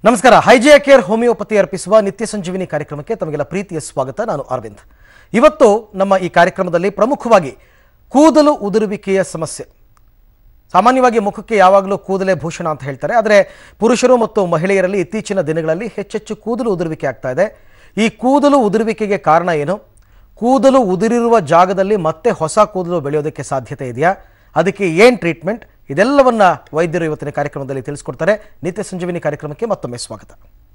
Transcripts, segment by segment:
ನಮಸ್ಕಾರ ಹೈಜಿಯಾ care homeopathy ಅರ್ಪಿಸುವ ನಿತ್ಯ ಸಂಜೀವಿನಿ ಕಾರ್ಯಕ್ರಮಕ್ಕೆ ತಮಗೆಲ್ಲ ಪ್ರೀತಿಯ ಸ್ವಾಗತ ನಾನು ಅರವಿಂದ್ ಇವತ್ತು ನಮ್ಮ ಈ ಕಾರ್ಯಕ್ರಮದಲ್ಲಿ ಪ್ರಮುಖವಾಗಿ ಕೂದಲು ಉದುರುವಿಕೆಯ ಸಮಸ್ಯೆ ಸಾಮಾನ್ಯವಾಗಿ ಮುಖಕ್ಕೆ ಯಾವಾಗಲೂ ಕೂದಲೇ ಭೂಷಣ ಅಂತ ಹೇಳ್ತಾರೆ ಆದರೆ ಪುರುಷರು ಮತ್ತು ಮಹಿಳೆಯರಲ್ಲಿ ಇತ್ತೀಚಿನ ದಿನಗಳಲ್ಲಿ ಹೆಚ್ಚೆಚ್ಚು ಕೂದಲು ಉದುರುವಿಕೆ ಆಗ್ತಾ ಇದೆ ಈ ಕೂದಲು ಉದುರುವಿಕೆಗೆ ಕಾರಣ ಏನು ಕೂದಲು ಉದುರಿರುವ ಜಾಗದಲ್ಲಿ ಮತ್ತೆ ಹೊಸ ಕೂದಲು ಬೆಳೆಯೋದಕ್ಕೆ ಸಾಧ್ಯತೆ ಇದೆಯಾ ಅದಕ್ಕೆ ಏನು ಟ್ರೀಟ್ಮೆಂಟ್ ಇದೆಲ್ಲವನ್ನ ವೈದ್ಯರು ಇವತ್ತಿನ ಕಾರ್ಯಕ್ರಮದಲ್ಲಿ ತಿಳಿಸ್ಕೊಡ್ತಾರೆ ನಿತ್ಯ ಸಂಜೀವಿನಿ ಕಾರ್ಯಕ್ರಮಕ್ಕೆ ಮತ್ತೊಮ್ಮೆ ಸ್ವಾಗತ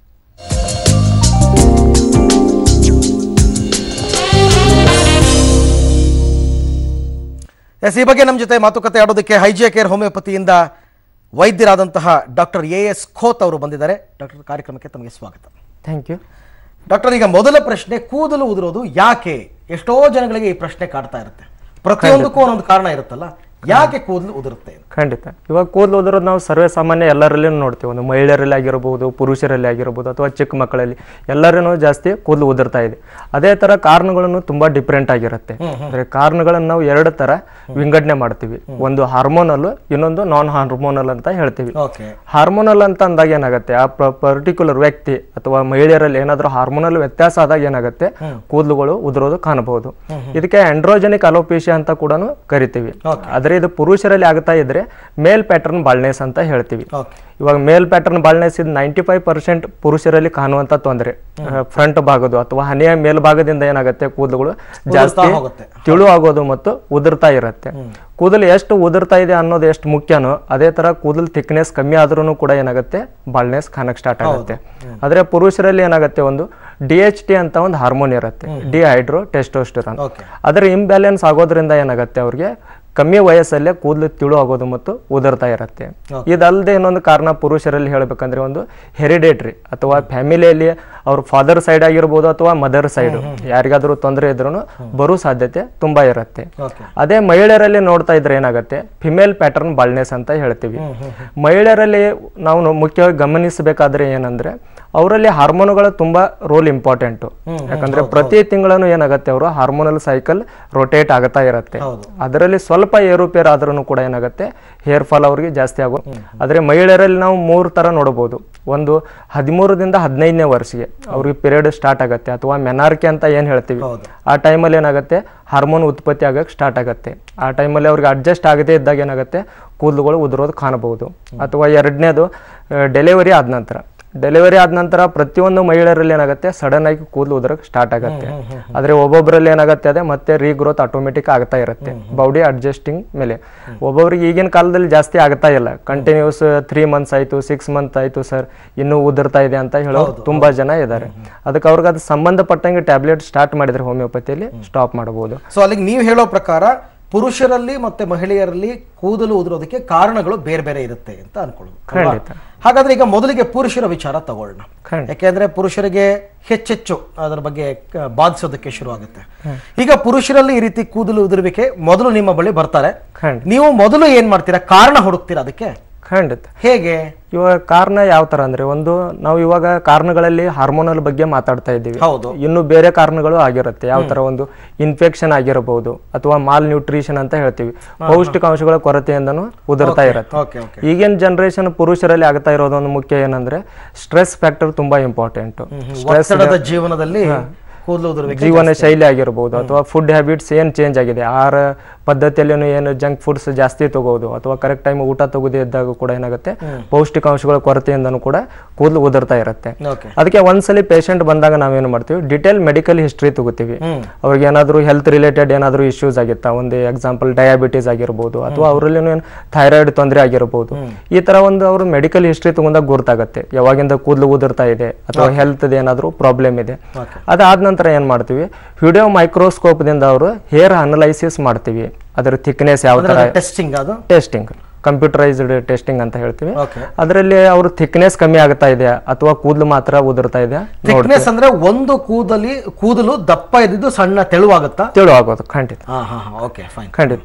ಎಸ್ ಈ ಬಗ್ಗೆ ನಮ್ಮ ಜೊತೆ ಮಾತುಕತೆ ಆಡೋದಕ್ಕೆ ಹೈಜಿಯಾ ಕೇರ್ ಹೋಮಿಯೋಪತಿಯಿಂದ ವೈದ್ಯರಾದಂತಹ ಡಾಕ್ಟರ್ ಎ ಎಸ್ ಖೋತ್ ಅವರು ಬಂದಿದ್ದಾರೆ ಡಾಕ್ಟರ್ ಕಾರ್ಯಕ್ರಮಕ್ಕೆ ತಮಗೆ ಸ್ವಾಗತ ಥ್ಯಾಂಕ್ ಯು ಡಾಕ್ಟರ್ ಈಗ ಮೊದಲ ಪ್ರಶ್ನೆ ಕೂದಲು ಉದುರೋದು ಯಾಕೆ ಎಷ್ಟೋ ಜನಗಳಿಗೆ ಈ ಪ್ರಶ್ನೆ ಕಾಡ್ತಾ ಇರುತ್ತೆ ಪ್ರತಿಯೊಂದಕ್ಕೂ ಒಂದೊಂದು ಕಾರಣ ಇರುತ್ತಲ್ಲ ಯಾಕೆ ಕೂದಲು ಉದುರುತ್ತೆ ಖಂಡಿತ ಇವಾಗ ಕೂದಲು ಉದುರೋದು ನಾವು ಸರ್ವೇ ಸಾಮಾನ್ಯ ಎಲ್ಲರಲ್ಲೂ ನೋಡ್ತೀವಿ ಒಂದು ಮಹಿಳೆಯರಲ್ಲಿ ಆಗಿರ್ಬೋದು ಪುರುಷರಲ್ಲಿ ಆಗಿರ್ಬೋದು ಅಥವಾ ಚಿಕ್ಕ ಮಕ್ಕಳಲ್ಲಿ ಎಲ್ಲರೂ ಜಾಸ್ತಿ ಕೂದಲು ಉದುರ್ತಾ ಇದೆ ಅದೇ ತರ ಕಾರಣಗಳನ್ನು ತುಂಬಾ ಡಿಫ್ರೆಂಟ್ ಆಗಿರುತ್ತೆ ಅಂದ್ರೆ ಕಾರಣಗಳನ್ನು ನಾವು ಎರಡು ತರ ವಿಂಗಡಣೆ ಮಾಡ್ತೀವಿ ಒಂದು ಹಾರ್ಮೋನಲ್ ಇನ್ನೊಂದು ನಾನ್ ಹಾರ್ಮೋನಲ್ ಅಂತ ಹೇಳ್ತೀವಿ ಓಕೆ ಹಾರ್ಮೋನಲ್ ಅಂತ ಅಂದಾಗ ಏನಾಗುತ್ತೆ ಆ ಪರ್ಟಿಕ್ಯುಲರ್ ವ್ಯಕ್ತಿ ಅಥವಾ ಮಹಿಳೆಯರಲ್ಲಿ ಏನಾದ್ರೂ ಹಾರ್ಮೋನಲ್ ವ್ಯತ್ಯಾಸ ಆದಾಗ ಏನಾಗುತ್ತೆ ಕೂದಲುಗಳು ಉದುರೋದು ಕಾಣಬಹುದು ಇದಕ್ಕೆ ಆಂಡ್ರೋಜೆನಿಕ್ ಅಲೋಪೇಶಿಯಾ ಅಂತ ಕೂಡ ಕರಿತೀವಿ ಆದ್ರೆ ಇದು ಪುರುಷರಲ್ಲಿ ಆಗ್ತಾ ಇದ್ರೆ ಮೇಲ್ ಪ್ಯಾಟರ್ನ್ ಬಾಳ್ನೆಸ್ ಅಂತ ಹೇಳ್ತೀವಿ ಓಕೆ ಇವಾಗ ಮೇಲ್ ಪ್ಯಾಟರ್ನ್ ಬಾಳ್ನೆಸ್ ಇದು ನೈಂಟಿ ಫೈವ್ ಪರ್ಸೆಂಟ್ ಪುರುಷರಲ್ಲಿ ಕಾಣುವಂತ ತೊಂದರೆ ಫ್ರಂಟ್ ಭಾಗದ್ದು ಅಥವಾ ಹನೆಯ ಮೇಲ್ಭಾಗದಿಂದ ಏನಾಗುತ್ತೆ ಕೂದಲುಗಳು ಜಾಸ್ತಿ ಹೋಗುತ್ತೆ. ತಿಳು ಆಗೋದು ಮತ್ತು ಉದುರ್ತಾ ಇರುತ್ತೆ ಕೂದಲು ಎಷ್ಟು ಉದುರ್ತಾ ಇದೆ ಅನ್ನೋದು ಎಷ್ಟು ಮುಖ್ಯನೋ ಅದೇ ತರ ಕೂದಲು ಥಿಕ್ನೆಸ್ ಕಮ್ಮಿ ಆದ್ರೂ ಕೂಡ ಏನಾಗುತ್ತೆ ಬಾಳ್ನೆಸ್ ಕಾಣಕ್ ಸ್ಟಾರ್ಟ್ ಆಗುತ್ತೆ ಆದ್ರೆ ಪುರುಷರಲ್ಲಿ ಏನಾಗುತ್ತೆ ಒಂದು ಡಿ ಎಚ್ ಟಿ ಅಂತ ಒಂದು ಹಾರ್ಮೋನ್ ಇರುತ್ತೆ ಡಿಹೈಡ್ರೋ ಟೆಸ್ಟೋಸ್ಟಿರಾನ್ ಓಕೆ ಅದರ ಇಂಬ್ಯಾಲೆನ್ಸ್ ಆಗೋದ್ರಿಂದ ಏನಾಗುತ್ತೆ ಅವ್ರಿಗೆ ಕಮ್ಮಿ ವಯಸ್ಸಲ್ಲೇ ಕೂದಲು ತಿಳು ಆಗೋದು ಮತ್ತು ಉದುರ್ತಾ ಇರುತ್ತೆ ಇದಲ್ಲದೆ ಇನ್ನೊಂದು ಕಾರಣ ಪುರುಷರಲ್ಲಿ ಹೇಳ್ಬೇಕಂದ್ರೆ ಒಂದು ಹೆರಿಡೇಟ್ರಿ ಅಥವಾ ಫ್ಯಾಮಿಲಿಯಲ್ಲಿ ಅವ್ರ ಫಾದರ್ ಸೈಡ್ ಆಗಿರ್ಬೋದು ಅಥವಾ ಮದರ್ ಸೈಡ್ ಯಾರಿಗಾದ್ರೂ ತೊಂದರೆ ಇದ್ರೂ ಬರೋ ಸಾಧ್ಯತೆ ತುಂಬಾ ಇರುತ್ತೆ ಓಕೆ ಅದೇ ಮಹಿಳೆಯರಲ್ಲಿ ನೋಡ್ತಾ ಇದ್ರೆ ಏನಾಗುತ್ತೆ ಫಿಮೇಲ್ ಪ್ಯಾಟರ್ನ್ ಬಾಳ್ನೆಸ್ ಅಂತ ಹೇಳ್ತೀವಿ ಮಹಿಳೆಯರಲ್ಲಿ ನಾವು ನೋ- ಮುಖ್ಯವಾಗಿ ಗಮನಿಸಬೇಕಾದ್ರೆ ಏನಂದ್ರೆ ಅವರಲ್ಲಿ ಹಾರ್ಮೋನುಗಳ ತುಂಬಾ ರೋಲ್ ಇಂಪಾರ್ಟೆಂಟ್ ಯಾಕಂದ್ರೆ ಪ್ರತಿ ತಿಂಗಳನ್ನು ಏನಾಗುತ್ತೆ ಅವರು ಹಾರ್ಮೋನಲ್ ಸೈಕಲ್ ರೊಟೇಟ್ ಆಗ್ತಾ ಇರುತ್ತೆ ಹೌದು. ಅದರಲ್ಲಿ ಸ್ವಲ್ಪ ಏರುಪೇರು ಆದ್ರೂ ಕೂಡ ಏನಾಗುತ್ತೆ ಹೇರ್ ಫಾಲ್ ಅವ್ರಿಗೆ ಜಾಸ್ತಿ ಆಗೋ ಆದ್ರೆ ಮಹಿಳೆಯರಲ್ಲಿ ನಾವು ಮೂರು ತರ ನೋಡಬಹುದು ಒಂದು ಹದಿಮೂರರಿಂದ ಹದಿನೈದನೇ ವರ್ಷಕ್ಕೆ ಅವ್ರಿಗೆ ಪೀರಿಯಡ್ ಸ್ಟಾರ್ಟ್ ಆಗುತ್ತೆ ಅಥವಾ ಮೆನಾರ್ಕೆ ಅಂತ ಏನ್ ಹೇಳ್ತೀವಿ ಹೌದು. ಆ ಟೈಮಲ್ಲಿ ಏನಾಗುತ್ತೆ ಹಾರ್ಮೋನ್ ಉತ್ಪತ್ತಿ ಆಗಕ್ಕೆ ಸ್ಟಾರ್ಟ್ ಆಗುತ್ತೆ ಆ ಟೈಮಲ್ಲಿ ಅವ್ರಿಗೆ ಅಡ್ಜಸ್ಟ್ ಆಗದೇ ಇದ್ದಾಗ ಏನಾಗುತ್ತೆ ಕೂದಲುಗಳು ಉದುರೋದು ಕಾಣಬಹುದು ಅಥವಾ ಎರಡನೇದು ಡೆಲಿವರಿ ಆದ ನಂತರ ಡೆಲಿವರಿ ಆದ ನಂತರ ಪ್ರತಿಯೊಂದು ಮಹಿಳೆಯರಲ್ಲಿ ಏನಾಗುತ್ತೆ ಸಡನ್ ಆಗಿ ಕೂದಲು ಉದುರಕ್ಕೆ ಸ್ಟಾರ್ಟ್ ಆಗುತ್ತೆ ಆದ್ರೆ ಒಬ್ಬೊಬ್ಬರಲ್ಲಿ ಏನಾಗುತ್ತೆ ಅದೇ ಮತ್ತೆ ರೀಗ್ರೋತ್ ಆಟೋಮೆಟಿಕ್ ಆಗ್ತಾ ಇರುತ್ತೆ ಬಾಡಿ ಅಡ್ಜಸ್ಟಿಂಗ್ ಮೇಲೆ ಒಬ್ಬೊಬ್ರಿಗೆ ಈಗಿನ ಕಾಲದಲ್ಲಿ ಜಾಸ್ತಿ ಆಗ್ತಾ ಇಲ್ಲ ಕಂಟಿನ್ಯೂಸ್ ತ್ರೀ ಮಂತ್ಸ್ ಆಯ್ತು ಸಿಕ್ಸ್ ಮಂತ್ ಆಯ್ತು ಸರ್ ಇನ್ನೂ ಉದುರ್ತಾ ಇದೆ ಅಂತ ಹೇಳೋರು ತುಂಬಾ ಜನ ಇದ್ದಾರೆ ಅದಕ್ಕೆ ಅವ್ರಿಗೆ ಅದು ಸಂಬಂಧಪಟ್ಟಂಗೆ ಟ್ಯಾಬ್ಲೆಟ್ ಸ್ಟಾರ್ಟ್ ಮಾಡಿದ್ರೆ ಹೋಮಿಯೋಪತಿಯಲ್ಲಿ ಸ್ಟಾಪ್ ಮಾಡಬಹುದು ಸೊ ಅಲ್ಲಿಗೆ ನೀವು ಹೇಳೋ ಪ್ರಕಾರ ಪುರುಷರಲ್ಲಿ ಮತ್ತೆ ಮಹಿಳೆಯರಲ್ಲಿ ಕೂದಲು ಉದುರೋದಕ್ಕೆ ಕಾರಣಗಳು ಬೇರೆ ಬೇರೆ ಇರುತ್ತೆ ಅಂತ ಅನ್ಕೊಳ್ಳೋದು ಅಲ್ವಾ? ಖಂಡಿತ. ಹಾಗಾದ್ರೆ ಈಗ ಮೊದಲಿಗೆ ಪುರುಷರ ವಿಚಾರ ತಗೊಳ್ಳೋಣ ಖಂಡಿತ. ಯಾಕೆಂದ್ರೆ ಪುರುಷರಿಗೆ ಹೆಚ್ಚೆಚ್ಚು ಅದರ ಬಗ್ಗೆ ಕ- ಬಾಧಿಸೋದಕ್ಕೆ ಶುರು ಆಗುತ್ತೆ ಈಗ ಪುರುಷರಲ್ಲಿ ಈ ರೀತಿ ಕೂದಲು ಉದುರುವಿಕೆ ಮೊದಲು ನಿಮ್ಮ ಬಳಿ ಬರ್ತಾರೆ ಖಂಡಿತ ನೀವು ಮೊದಲು ಏನ್ ಮಾಡ್ತೀರಾ ಕಾರಣ ಹುಡುಕ್ತೀರಾ ಅದಕ್ಕೆ ಖಂಡಿತ ಹೇಗೆ ಇವಾಗ ಕಾರಣ ಯಾವ ತರ ಅಂದ್ರೆ ಒಂದು ನಾವು ಇವಾಗ ಕಾರಣಗಳಲ್ಲಿ ಹಾರ್ಮೋನಲ್ ಬಗ್ಗೆ ಮಾತಾಡ್ತಾ ಇದ್ದೀವಿ ಹೌದು ಇನ್ನು ಬೇರೆ ಕಾರಣಗಳು ಆಗಿರುತ್ತೆ ಯಾವ ತರ ಒಂದು ಇನ್ಫೆಕ್ಷನ್ ಆಗಿರಬಹುದು ಅಥವಾ ಮಾಲ್ ನ್ಯೂಟ್ರಿಷನ್ ಅಂತ ಹೇಳ್ತೀವಿ ಪೌಷ್ಟಿಕಾಂಶಗಳ ಕೊರತೆಯಿಂದನೂ ಉದುರ್ತಾ ಇರುತ್ತೆ ಓಕೆ ಓಕೆ ಈಗಿನ ಜನರೇಷನ್ ಪುರುಷರಲ್ಲಿ ಆಗ್ತಾ ಇರೋದು ಒಂದು ಮುಖ್ಯ ಏನಂದ್ರೆ ಸ್ಟ್ರೆಸ್ ಫ್ಯಾಕ್ಟರ್ ತುಂಬಾ ಇಂಪಾರ್ಟೆಂಟ್ ಸ್ಟ್ರೆಸ್ ಒತ್ತಡದ ಜೀವನದಲ್ಲಿ ಕೂದಲು ಉದುರುವಿಕೆ ಜೀವನ ಶೈಲಿ ಆಗಿರ್ಬೋದು ಅಥವಾ ಫುಡ್ ಹ್ಯಾಬಿಟ್ಸ್ ಏನ್ ಚೇಂಜ್ ಆಗಿದೆ ಆಹಾರ ಪದ್ಧತಿಯಲ್ಲಿ ಏನು ಜಂಕ್ ಫುಡ್ಸ್ ಜಾಸ್ತಿ ತಗೋದು ಅಥವಾ ಕರೆಕ್ಟ್ ಟೈಮ್ ಊಟ ತಗೋದೇ ಇದ್ದಾಗ ಕೂಡ ಏನಾಗುತ್ತೆ ಪೌಷ್ಟಿಕಾಂಶಗಳ ಕೊರತೆಯಿಂದನೂ ಕೂಡ ಕೂದಲು ಉದುರ್ತಾ ಇರುತ್ತೆ ಓಕೆ ಅದಕ್ಕೆ ಒಂದ್ಸಲಿ ಪೇಷಂಟ್ ಬಂದಾಗ ನಾವೇನು ಮಾಡ್ತೀವಿ ಡಿಟೇಲ್ ಮೆಡಿಕಲ್ ಹಿಸ್ಟ್ರಿ ತಗೋತೀವಿ ಅವ್ರಿಗೆ ಏನಾದರೂ ಹೆಲ್ತ್ ರಿಲೇಟೆಡ್ ಏನಾದರೂ ಇಶ್ಯೂಸ್ ಆಗಿತ್ತಾ ಒಂದು ಎಕ್ಸಾಂಪಲ್ ಡಯಾಬಿಟೀಸ್ ಆಗಿರ್ಬೋದು ಅಥವಾ ಅವರಲ್ಲಿ ಏನು ಥೈರಾಯ್ಡ್ ತೊಂದರೆ ಆಗಿರ್ಬೋದು ಈ ತರ ಒಂದು ಅವರು ಮೆಡಿಕಲ್ ಹಿಸ್ಟ್ರಿ ತಗೊಂಡಾಗ ಗುರ್ತಾಗತ್ತೆ ಯಾವಾಗಿಂದ ಕೂದಲು ಉದುರ್ತಾ ಇದೆ ಅಥವಾ ಹೆಲ್ತ್ ಏನಾದರೂ ಪ್ರಾಬ್ಲಮ್ ಇದೆ ಓಕೆ ಅದಾದ ನಂತರ ಏನ್ ಮಾಡ್ತೀವಿ ವಿಡಿಯೋ ಮೈಕ್ರೋಸ್ಕೋಪ್ ದಿಂದ ಅವರು ಹೇರ್ ಅನಲೈಸಿಸ್ ಮಾಡ್ತೀವಿ ಅದರ ಥಿಕ್ನೆಸ್ ಯಾವ ತರ ಟೆಸ್ಟಿಂಗ್ ಅದು ಟೆಸ್ಟಿಂಗ್ ಕಂಪ್ಯೂಟರೈಸ್ಡ್ ಟೆಸ್ಟಿಂಗ್ ಅಂತ ಹೇಳ್ತೀವಿ ಓಕೆ ಅದರಲ್ಲಿ ಅವ್ರ ಥಿಕ್ನೆಸ್ ಕಮ್ಮಿ ಆಗ್ತಾ ಇದೆ ಅಥವಾ ಕೂದಲು ಮಾತ್ರ ಉದುರ್ತಾ ಇದೆ ಥಿಕ್ನೆಸ್ ಅಂದ್ರೆ ಒಂದು ಕೂದಲಿ ಕೂದಲು ದಪ್ಪ ಇದ್ದಿದ್ದು ಸಣ್ಣ ತೆಳುವಾಗುತ್ತಾ ತಿಳು ಆಗೋದು ಖಂಡಿತ ಹಾ ಹಾ ಓಕೆ ಫೈನ್ ಖಂಡಿತ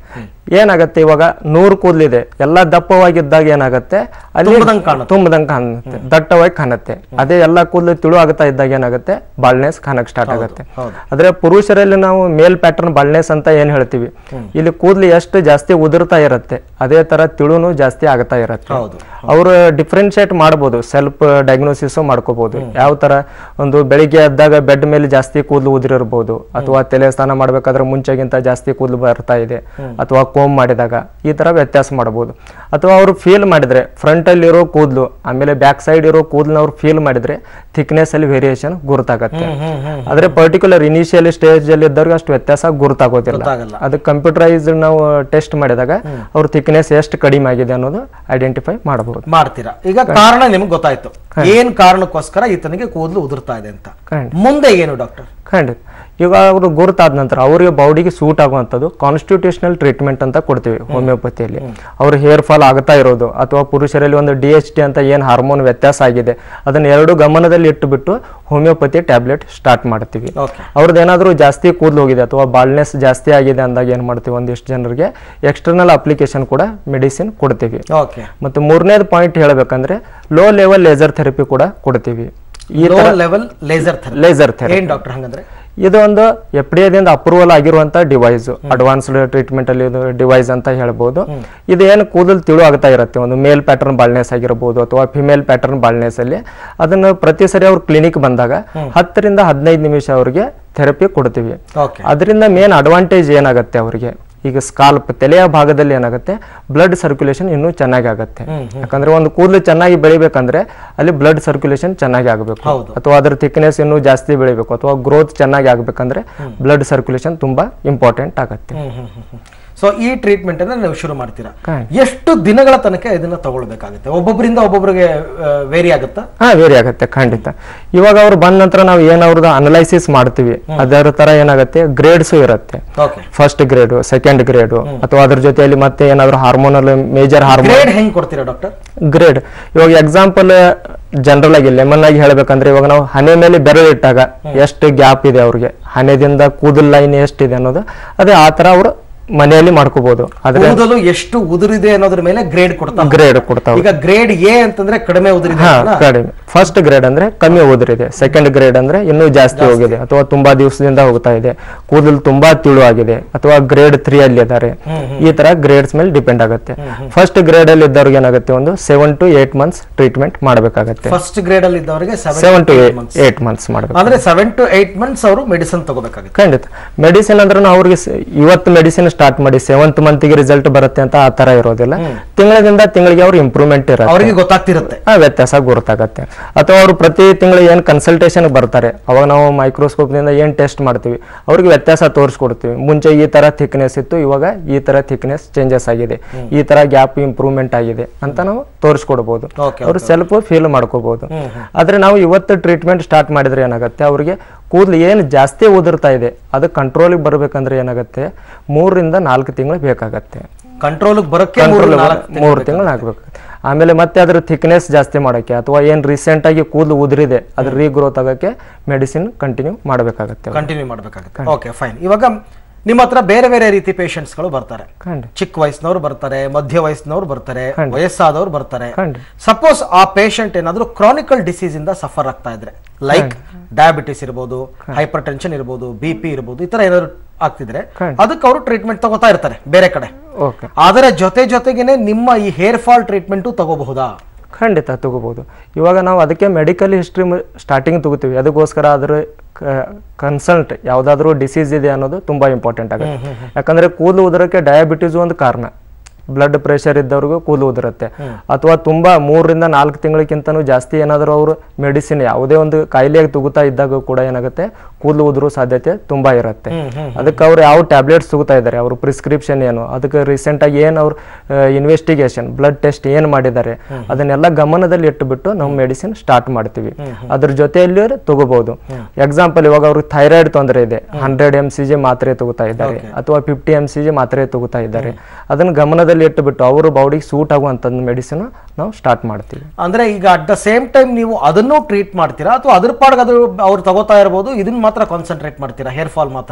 ಏನಾಗತ್ತೆ ಇವಾಗ ನೂರು ಕೂದಲಿದೆ ಎಲ್ಲ ದಪ್ಪವಾಗಿದ್ದಾಗ ಏನಾಗತ್ತೆ ಅಲ್ಲಿ ತುಂಬದಂಗ್ ಕಾಣುತ್ತೆ. ತುಂಬದಂಗ್ ಕಾಣುತ್ತೆ ದಟ್ಟವಾಗಿ ಕಾಣುತ್ತೆ ಅದೇ ಎಲ್ಲ ಕೂದಲು ತಿಳು ಆಗ್ತಾ ಇದ್ದಾಗ ಏನಾಗುತ್ತೆ ಬಾಳ್ನೆಸ್ ಕಾಣಕ್ ಸ್ಟಾರ್ಟ್ ಆಗುತ್ತೆ ಹೌದು. ಆದ್ರೆ ಪುರುಷರಲ್ಲಿ ನಾವು ಮೇಲ್ ಪ್ಯಾಟರ್ನ್ ಬಾಳ್ನೆಸ್ ಅಂತ ಏನ್ ಹೇಳ್ತೀವಿ ಇಲ್ಲಿ ಕೂದಲು ಎಷ್ಟು ಜಾಸ್ತಿ ಉದುರ್ತಾ ಇರುತ್ತೆ ಅದೇ ತರ ತಿಳುನು ಜಾಸ್ತಿ ಆಗ್ತಾ ಇರುತ್ತೆ ಹೌದು ಅವರು ಡಿಫ್ರೆನ್ಶಿಯೇಟ್ ಮಾಡ್ಬೋದು ಸೆಲ್ಫ್ ಡಯಾಗ್ನೋಸಿಸ್ ಮಾಡ್ಕೋಬಹುದು ಯಾವ ತರ ಒಂದು ಬೆಳಿಗ್ಗೆ ಎದ್ದಾಗ ಬೆಡ್ ಮೇಲೆ ಜಾಸ್ತಿ ಕೂದಲು ಉದುರಿರ್ಬೋದು ಅಥವಾ ತಲೆ ಸ್ನಾನ ಮಾಡ್ಬೇಕಾದ್ರೆ ಮುಂಚೆಗಿಂತ ಜಾಸ್ತಿ ಕೂದಲು ಬರ್ತಾ ಇದೆ ಅಥವಾ ಕೋಮ್ ಮಾಡಿದಾಗ ಈ ತರ ವ್ಯತ್ಯಾಸ ಮಾಡಬಹುದು ಅಥವಾ ಅವರು ಫೀಲ್ ಮಾಡಿದ್ರೆ ಫ್ರಂಟ್ ಅಲ್ಲಿ ಇರೋ ಕೂದಲು ಆಮೇಲೆ ಬ್ಯಾಕ್ ಸೈಡ್ ಇರೋ ಕೂದಲನ್ನ ಅವ್ರು ಫೀಲ್ ಮಾಡಿದ್ರೆ ಥಿಕ್ನೆಸ್ ಅಲ್ಲಿ ವೇರಿಯೇಷನ್ ಗುರುತಾಗತ್ತೆ ಆದ್ರೆ ಪರ್ಟಿಕ್ಯುಲರ್ ಇನಿಷಿಯಲ್ ಸ್ಟೇಜ್ ಅಲ್ಲಿ ಇದ್ದವ್ರಿಗೆ ಅಷ್ಟು ವ್ಯತ್ಯಾಸ ಗುರುತಾಗೋದಿಲ್ಲ ಗೊತ್ತಾಗಲ್ಲ ಅದಕ್ಕೆ ಕಂಪ್ಯೂಟರೈಸ್ ನಾವು ಟೆಸ್ಟ್ ಮಾಡಿದಾಗ ಅವ್ರ ಥಿಕ್ನೆಸ್ ಎಷ್ಟು ಕಡಿಮೆ ಆಗಿದೆ ಅನ್ನೋದು ಐಡೆಂಟಿಫೈ ಮಾಡಬಹುದು ಮಾಡ್ತೀರಾ ಈಗ ಕಾರಣ ನಿಮ್ಗೆ ಗೊತ್ತಾಯ್ತು ಏನ್ ಕಾರಣಕ್ಕೋಸ್ಕರ ಈತನಿಗೆ ಕೂದಲು ಉದುರ್ತಾ ಇದೆ ಅಂತ ಖಂಡಿತ ಮುಂದೆ ಏನು ಡಾಕ್ಟರ್ ಖಂಡಿತ ಈಗ ಅವರು ಗುರುತಾದ ನಂತರ ಅವರಿಗೆ ಬಾಡಿಗೆ ಸೂಟ್ ಆಗುವಂಥದ್ದು ಕಾನ್ಸ್ಟಿಟ್ಯೂಷನಲ್ ಟ್ರೀಟ್ಮೆಂಟ್ ಅಂತ ಕೊಡ್ತೀವಿ ಹೋಮಿಯೋಪತಿಯಲ್ಲಿ ಅವ್ರ ಹೇರ್ ಫಾಲ್ ಆಗ್ತಾ ಇರೋದು ಅಥವಾ ಪುರುಷರಲ್ಲಿ ಒಂದು ಡಿ ಎಚ್ ಟಿ ಅಂತ ಏನು ಹಾರ್ಮೋನ್ ವ್ಯತ್ಯಾಸ ಆಗಿದೆ ಅದನ್ನ ಎರಡು ಗಮನದಲ್ಲಿ ಇಟ್ಟುಬಿಟ್ಟು ಹೋಮಿಯೋಪತಿ ಟ್ಯಾಬ್ಲೆಟ್ ಸ್ಟಾರ್ಟ್ ಮಾಡ್ತೀವಿ ಓಕೆ ಅವ್ರದ್ದು ಏನಾದರೂ ಜಾಸ್ತಿ ಕೂದಲು ಹೋಗಿದೆ ಅಥವಾ ಬಾಲ್ನೆಸ್ ಜಾಸ್ತಿ ಆಗಿದೆ ಅಂದಾಗ ಏನು ಮಾಡ್ತೀವಿ ಒಂದಿಷ್ಟು ಜನರಿಗೆ ಎಕ್ಸ್ಟರ್ನಲ್ ಅಪ್ಲಿಕೇಶನ್ ಕೂಡ ಮೆಡಿಸಿನ್ ಕೊಡ್ತೀವಿ ಓಕೆ ಮತ್ತು ಮೂರನೇದು ಪಾಯಿಂಟ್ ಹೇಳಬೇಕಂದ್ರೆ ಲೋ ಲೆವೆಲ್ ಲೇಸರ್ ಥೆರಪಿ ಕೂಡ ಕೊಡ್ತೀವಿ ಈ low level laser therapy laser therapy ಏನ್ ಡಾಕ್ಟರ್ ಹಂಗಂದ್ರೆ ಇದು ಒಂದು ಎಫ್ ಡಿ ಎದಿಂದ ಅಪ್ರೂವಲ್ ಆಗಿರುವಂತ ಡಿವೈಸ್ ಅಡ್ವಾನ್ಸ್ಡ್ ಟ್ರೀಟ್ಮೆಂಟ್ ಅಲ್ಲಿ ಡಿವೈಸ್ ಅಂತ ಹೇಳ್ಬೋದು ಇದು ಏನು ಕೂದಲು ತಿಳು ಆಗ್ತಾ ಇರುತ್ತೆ ಒಂದು ಮೇಲ್ ಪ್ಯಾಟರ್ನ್ ಬಾಳ್ನೆಸ್ ಆಗಿರ್ಬೋದು ಅಥವಾ ಫಿಮೇಲ್ ಪ್ಯಾಟರ್ನ್ ಬಾಳ್ನೆಸ್ ಅಲ್ಲಿ ಅದನ್ನು ಪ್ರತಿ ಸರಿ ಅವ್ರು ಕ್ಲಿನಿಕ್ ಬಂದಾಗ ಹತ್ತರಿಂದ ಹದಿನೈದು ನಿಮಿಷ ಅವ್ರಿಗೆ ಥೆರಪಿ ಕೊಡ್ತೀವಿ ಓಕೆ ಅದರಿಂದ ಮೇನ್ ಅಡ್ವಾಂಟೇಜ್ ಏನಾಗುತ್ತೆ ಅವರಿಗೆ ಈಗ ಸ್ಕಾಲ್ಪ್ ತಲೆಯ ಭಾಗದಲ್ಲಿ ಏನಾಗುತ್ತೆ ಬ್ಲಡ್ ಸರ್ಕ್ಯುಲೇಷನ್ ಇನ್ನೂ ಚೆನ್ನಾಗಿ ಆಗುತ್ತೆ ಯಾಕಂದ್ರೆ ಒಂದು ಕೂದಲು ಚೆನ್ನಾಗಿ ಬೆಳಿಬೇಕಂದ್ರೆ ಅಲ್ಲಿ ಬ್ಲಡ್ ಸರ್ಕ್ಯುಲೇಷನ್ ಚೆನ್ನಾಗಿ ಆಗಬೇಕು ಹೌದು. ಅಥವಾ ಅದ್ರ ಥಿಕ್ನೆಸ್ ಇನ್ನೂ ಜಾಸ್ತಿ ಬೆಳಿಬೇಕು ಅಥವಾ ಗ್ರೋತ್ ಚೆನ್ನಾಗಿ ಆಗ್ಬೇಕಂದ್ರೆ ಬ್ಲಡ್ ಸರ್ಕ್ಯುಲೇಷನ್ ತುಂಬಾ ಇಂಪಾರ್ಟೆಂಟ್ ಆಗುತ್ತೆ ಸೊ ಈ ಟ್ರೀಟ್ಮೆಂಟ್ ಅನ್ನ ನೀವು ಶುರು ಮಾಡ್ತೀರಾ ಖಂಡಿತ. ಎಷ್ಟು ದಿನಗಳ ತನಕ ಇದನ್ನ ತಗೊಳ್ಬೇಕಾಗುತ್ತೆ ಒಬ್ಬೊಬ್ಬರಿಂದ ಒಬ್ಬೊಬ್ಬರಿಗೆ ವೇರಿ ಆಗುತ್ತಾ ಹಾ ವೇರಿ ಆಗುತ್ತೆ ಖಂಡಿತ ಇವಾಗ ಅವ್ರು ಬಂದ ನಂತರ ನಾವು ಏನ್ ಅವ್ರದ್ದು ಅನಲೈಸಿಸ್ ಮಾಡ್ತೀವಿ ಅದರ ತರ ಏನಾಗುತ್ತೆ ಗ್ರೇಡ್ಸ್ ಇರುತ್ತೆ okay first grade second grade ಅಥವಾ ಅದ್ರ ಜೊತೆಯಲ್ಲಿ ಮತ್ತೆ ಏನಾದ್ರು ಹಾರ್ಮೋನಲ್ ಮೇಜರ್ ಹಾರ್ಮೋನ್ ಗ್ರೇಡ್ ಹೆಂಗ್ ಕೊಡ್ತೀರಾ ಡಾಕ್ಟರ್ ಗ್ರೇಡ್ ಇವಾಗ ಎಕ್ಸಾಂಪಲ್ ಜನರಲ್ ಆಗಿ ಲೆಮನ್ ಆಗಿ ಹೇಳ್ಬೇಕಂದ್ರೆ ಇವಾಗ ನಾವು ಹನೆ ಮೇಲೆ ಬೆರಳು ಇಟ್ಟಾಗ ಎಷ್ಟು ಗ್ಯಾಪ್ ಇದೆ ಅವ್ರಿಗೆ ಹನೆದಿಂದ ಕೂದಲ್ ಲೈನ್ ಎಷ್ಟಿದೆ ಅನ್ನೋದು ಅದೇ ಆ ತರ ಅವರು ಮನೆಯಲ್ಲಿ ಮಾಡ್ಕೋಬಹುದು ಆದ್ರೆ ಕೂದಲು ಎಷ್ಟು ಉದುರಿದೆ ಅನ್ನೋದ್ರ ಮೇಲೆ ಗ್ರೇಡ್ ಕೊಡ್ತಾ ಗ್ರೇಡ್ ಕೊಡ್ತಾವ ಈಗ ಗ್ರೇಡ್ ಎ ಅಂತಂದ್ರೆ ಕಡಿಮೆ ಉದುರಿದೆ ಹಾ ಅಲ್ಲ? ಕಡಿಮೆ ಫಸ್ಟ್ ಗ್ರೇಡ್ ಅಂದ್ರೆ ಕಮ್ಮಿ ಉದುರಿದೆ ಸೆಕೆಂಡ್ ಗ್ರೇಡ್ ಅಂದ್ರೆ ಇನ್ನೂ ಜಾಸ್ತಿ ಹೋಗಿದೆ ಅಥವಾ ತುಂಬಾ ದಿವಸದಿಂದ ಹೋಗ್ತಾ ಇದೆ ಕೂದಲು ತುಂಬಾ ತಿಳು ಆಗಿದೆ ಅಥವಾ ಗ್ರೇಡ್ ತ್ರೀ ಅಲ್ಲಿ ಇದ್ದಾರೆ ಈ ತರ ಗ್ರೇಡ್ಸ್ ಮೇಲೆ ಡಿಪೆಂಡ್ ಆಗುತ್ತೆ ಫಸ್ಟ್ ಗ್ರೇಡ್ ಅಲ್ಲಿ ಇದ್ದವ್ರಿಗೆ ಏನಾಗುತ್ತೆ ಒಂದು seven to eight months treatment ಮಾಡಬೇಕಾಗತ್ತೆ ಫಸ್ಟ್ ಗ್ರೇಡ್ ಅಲ್ಲಿ ಇದ್ದವರಿಗೆ seven to months eight months ಮಾಡಬೇಕು ಅಂದ್ರೆ ಸೆವೆನ್ ಟು ಏಟ್ ಮಂತ್ಸ್ ಅವರು ಮೆಡಿಸಿನ್ ತಗೋಬೇಕಾಗುತ್ತೆ ಖಂಡಿತ ಮೆಡಿಸಿನ್ ಅಂದ್ರೆ ನಾವು ಅವ್ರಿಗೆ ಸ- ಇವತ್ತು ಮೆಡಿಸಿನ್ ಸ್ಟಾರ್ಟ್ ಮಾಡಿ ಸೆವೆಂತ್ ಮಂತ್ಗೆ ರಿಸಲ್ಟ್ ಬರುತ್ತೆ ಅಂತ ಆ ತರ ಇರೋದಿಲ್ಲ ತಿಂಗಳಿಂದ ತಿಂಗಳಿಗೆ ಅವ್ರ ಇಂಪ್ರೂವ್ಮೆಂಟ್ ಇರುತ್ತೆ ಅವರಿಗೆ ಗೊತ್ತಾಗ್ತಿರುತ್ತೆ ಆ ವ್ಯತ್ಯಾಸ ಗುರುತಾಗತ್ತೆ ಅಥವಾ ಅವರು ಪ್ರತಿ ತಿಂಗಳು ಏನು ಕನ್ಸಲ್ಟೇಷನ್ ಬರ್ತಾರೆ ಅವಾಗ ನಾವು microscope ದಿಂದ ಏನು ಟೆಸ್ಟ್ ಮಾಡ್ತೀವಿ ಅವ್ರಿಗೆ ವ್ಯತ್ಯಾಸ ತೋರಿಸ್ಕೊಡ್ತೀವಿ ಮುಂಚೆ ಈ ತರ ಥಿಕ್ನೆಸ್ ಇತ್ತು ಇವಾಗ ಈ ತರ ಥಿಕ್ನೆಸ್ ಚೇಂಜಸ್ ಆಗಿದೆ ಈ ತರ ಗ್ಯಾಪ್ ಇಂಪ್ರೂವ್ಮೆಂಟ್ ಆಗಿದೆ ಅಂತ ನಾವು ತೋರಿಸ್ಕೊಡ್ಬೋದು Okay, ಅವ್ರು ಸೆಲ್ಫ್ ಫೀಲ್ ಮಾಡ್ಕೋಬಹುದು ಆದ್ರೆ ನಾವು ಇವತ್ತು ಟ್ರೀಟ್ಮೆಂಟ್ ಸ್ಟಾರ್ಟ್ ಮಾಡಿದ್ರೆ ಏನಾಗುತ್ತೆ ಅವ್ರಿಗೆ ಕೂದಲು ಏನು ಜಾಸ್ತಿ ಉದುರ್ತಾ ಇದೆ ಅದು ಕಂಟ್ರೋಲಿಗೆ ಬರ್ಬೇಕಂದ್ರೆ ಏನಾಗುತ್ತೆ ಮೂರರಿಂದ ನಾಲ್ಕು ತಿಂಗಳು ಬೇಕಾಗತ್ತೆ ಕಂಟ್ರೋಲ್ ಬರೋಕೆ ಮೂರು ಕಂಟ್ರೋಲ್ ನಾಲ್ಕು ತಿಂಗಳು ಮೂರು ತಿಂಗಳು ಆಗ್ಬೇಕು ಆಮೇಲೆ ಮತ್ತೆ ಅದ್ರ ಥಿಕ್ನೆಸ್ ಜಾಸ್ತಿ ಮಾಡೋಕ್ಕೆ ಅಥವಾ ಏನು ರೀಸೆಂಟ್ ಆಗಿ ಕೂದಲು ಉದುರಿದೆ ಅದ್ರ ರೀಗ್ರೋತ್ ಆಗೋಕ್ಕೆ ಮೆಡಿಸಿನ್ ಕಂಟಿನ್ಯೂ ಮಾಡಬೇಕಾಗತ್ತೆ ಕಂಟಿನ್ಯೂ ಮಾಡ್ಬೇಕಾಗುತ್ತೆ ಓಕೆ ಫೈನ್ ಇವಾಗ ನಿಮ್ಮ ಹತ್ರ ಬೇರೆ ಬೇರೆ ರೀತಿ patients ಗಳು ಬರ್ತಾರೆ ಖಂಡಿತ ಚಿಕ್ಕ ವಯಸ್ಸಿನವ್ರು ಬರ್ತಾರೆ ಮಧ್ಯ ವಯಸ್ಸಿನವ್ರು ಬರ್ತಾರೆ ವಯಸ್ಸಾದವ್ರು ಬರ್ತಾರೆ ಖಂಡಿತ ಸಪೋಸ್ ಆ ಪೇಷಂಟ್ ಏನಾದ್ರು ಕ್ರಾನಿಕಲ್ ಡಿಸೀಸ್ ಇಂದ ಸಫರ್ ಆಗ್ತಾ ಇದ್ರೆ ಲೈಕ್ ಡಯಾಬಿಟಿಸ್ ಇರ್ಬೋದು ಹೈಪರ್ ಟೆನ್ಷನ್ ಇರ್ಬೋದು ಬಿ ಪಿ ಇರ್ಬೋದು ಈ ತರ ಏನಾದ್ರು ಆಗ್ತಿದ್ರೆ ಖಂಡಿತ. ಅದಕ್ಕೆ ಅವರು ಟ್ರೀಟ್ಮೆಂಟ್ ತಗೋತಾ ಇರ್ತಾರೆ ಬೇರೆ ಕಡೆ ಓಕೆ ಅದರ ಜೊತೆ ಜೊತೆಗೇನೆ ನಿಮ್ಮ ಈ ಹೇರ್ ಫಾಲ್ ಟ್ರೀಟ್ಮೆಂಟು ತಗೋಬಹುದಾ ಖಂಡಿತ ತಗೋಬಹುದು ಇವಾಗ ನಾವು ಅದಕ್ಕೆ ಮೆಡಿಕಲ್ ಹಿಸ್ಟ್ರಿ ಸ್ಟಾರ್ಟಿಂಗ್ ತಗೋತೀವಿ ಅದಕ್ಕೋಸ್ಕರ ಅದ್ರ ಕನ್ಸಲ್ಟ್ ಯಾವುದಾದ್ರೂ ಡಿಸೀಸ್ ಇದೆ ಅನ್ನೋದು ತುಂಬಾ ಇಂಪಾರ್ಟೆಂಟ್ ಆಗುತ್ತೆ ಯಾಕಂದ್ರೆ ಕೂದಲು ಉದರಕ್ಕೆ ಡಯಾಬಿಟೀಸ್ ಒಂದು ಕಾರಣ ಬ್ಲಡ್ ಪ್ರೆಷರ್ ಇದ್ದವ್ರಿಗೂ ಕೂದಲು ಉದುರುತ್ತೆ ಅಥವಾ ತುಂಬಾ ಮೂರರಿಂದ ನಾಲ್ಕು ತಿಂಗಳಿಗಿಂತನೂ ಜಾಸ್ತಿ ಏನಾದರೂ ಅವರು ಮೆಡಿಸಿನ್ ಯಾವುದೇ ಒಂದು ಕಾಯಿಲೆಗೆ ತಗೋತಾ ಇದ್ದಾಗ ಕೂಡ ಏನಾಗುತ್ತೆ ಕೂದಲು ಉದುರೋ ಸಾಧ್ಯತೆ ತುಂಬಾ ಇರುತ್ತೆ ಅದಕ್ಕೆ ಅವ್ರು ಯಾವ ಟ್ಯಾಬ್ಲೆಟ್ಸ್ ತಗೋತಾ ಇದ್ದಾರೆ ಅವ್ರ ಪ್ರಿಸ್ಕ್ರಿಪ್ಷನ್ ಏನು ಅದಕ್ಕೆ ರೀಸೆಂಟ್ ಆಗಿ ಏನು ಅವ್ರು ಇನ್ವೆಸ್ಟಿಗೇಷನ್ ಬ್ಲಡ್ ಟೆಸ್ಟ್ ಏನ್ ಮಾಡಿದ್ದಾರೆ ಅದನ್ನೆಲ್ಲ ಗಮನದಲ್ಲಿ ಇಟ್ಟುಬಿಟ್ಟು ನಾವು ಮೆಡಿಸಿನ್ ಸ್ಟಾರ್ಟ್ ಮಾಡ್ತೀವಿ ಅದ್ರ ಜೊತೆಯಲ್ಲಿ ತಗೋಬಹುದು ಎಕ್ಸಾಂಪಲ್ ಇವಾಗ ಅವ್ರಿಗೆ ಥೈರಾಯ್ಡ್ ತೊಂದರೆ ಇದೆ ಹಂಡ್ರೆಡ್ ಎಂ ಸಿ ಜಿ ಮಾತ್ರೆ ತಗೋತಾ ಇದ್ದಾರೆ ಅಥವಾ ಫಿಫ್ಟಿ ಎಂ ಸಿ ಜಿ ಮಾತ್ರೆ ತಗೋತಾ ಇದ್ದಾರೆ ಅದನ್ನ ಗಮನದಲ್ಲಿ ಇಟ್ಟುಬಿಟ್ಟು ಅವ್ರ ಬಾಡಿಗೆ ಸೂಟ್ ಆಗುವಂತ ಮೆಡಿಸಿನ್ ನಾವು ಸ್ಟಾರ್ಟ್ ಮಾಡ್ತೀವಿ ಅಂದ್ರೆ ಈಗ ಅಟ್ ದ ಸೇಮ್ ಟೈಮ್ ನೀವು ಅದನ್ನು ಟ್ರೀಟ್ ಮಾಡ್ತೀರಾ ಅಥವಾ ಅದ್ರ ಪಾಡ್ಗೆ ಅದು ಅವ್ರು ತಗೋತಾ ಇರ್ಬೋದು ಇದನ್ನ ಮಾತ್ರ ಕಾನ್ಸಂಟ್ರೇಟ್ ಮಾಡ್ತೀರಾ ಹೇರ್ ಫಾಲ್ ಮಾತ್ರ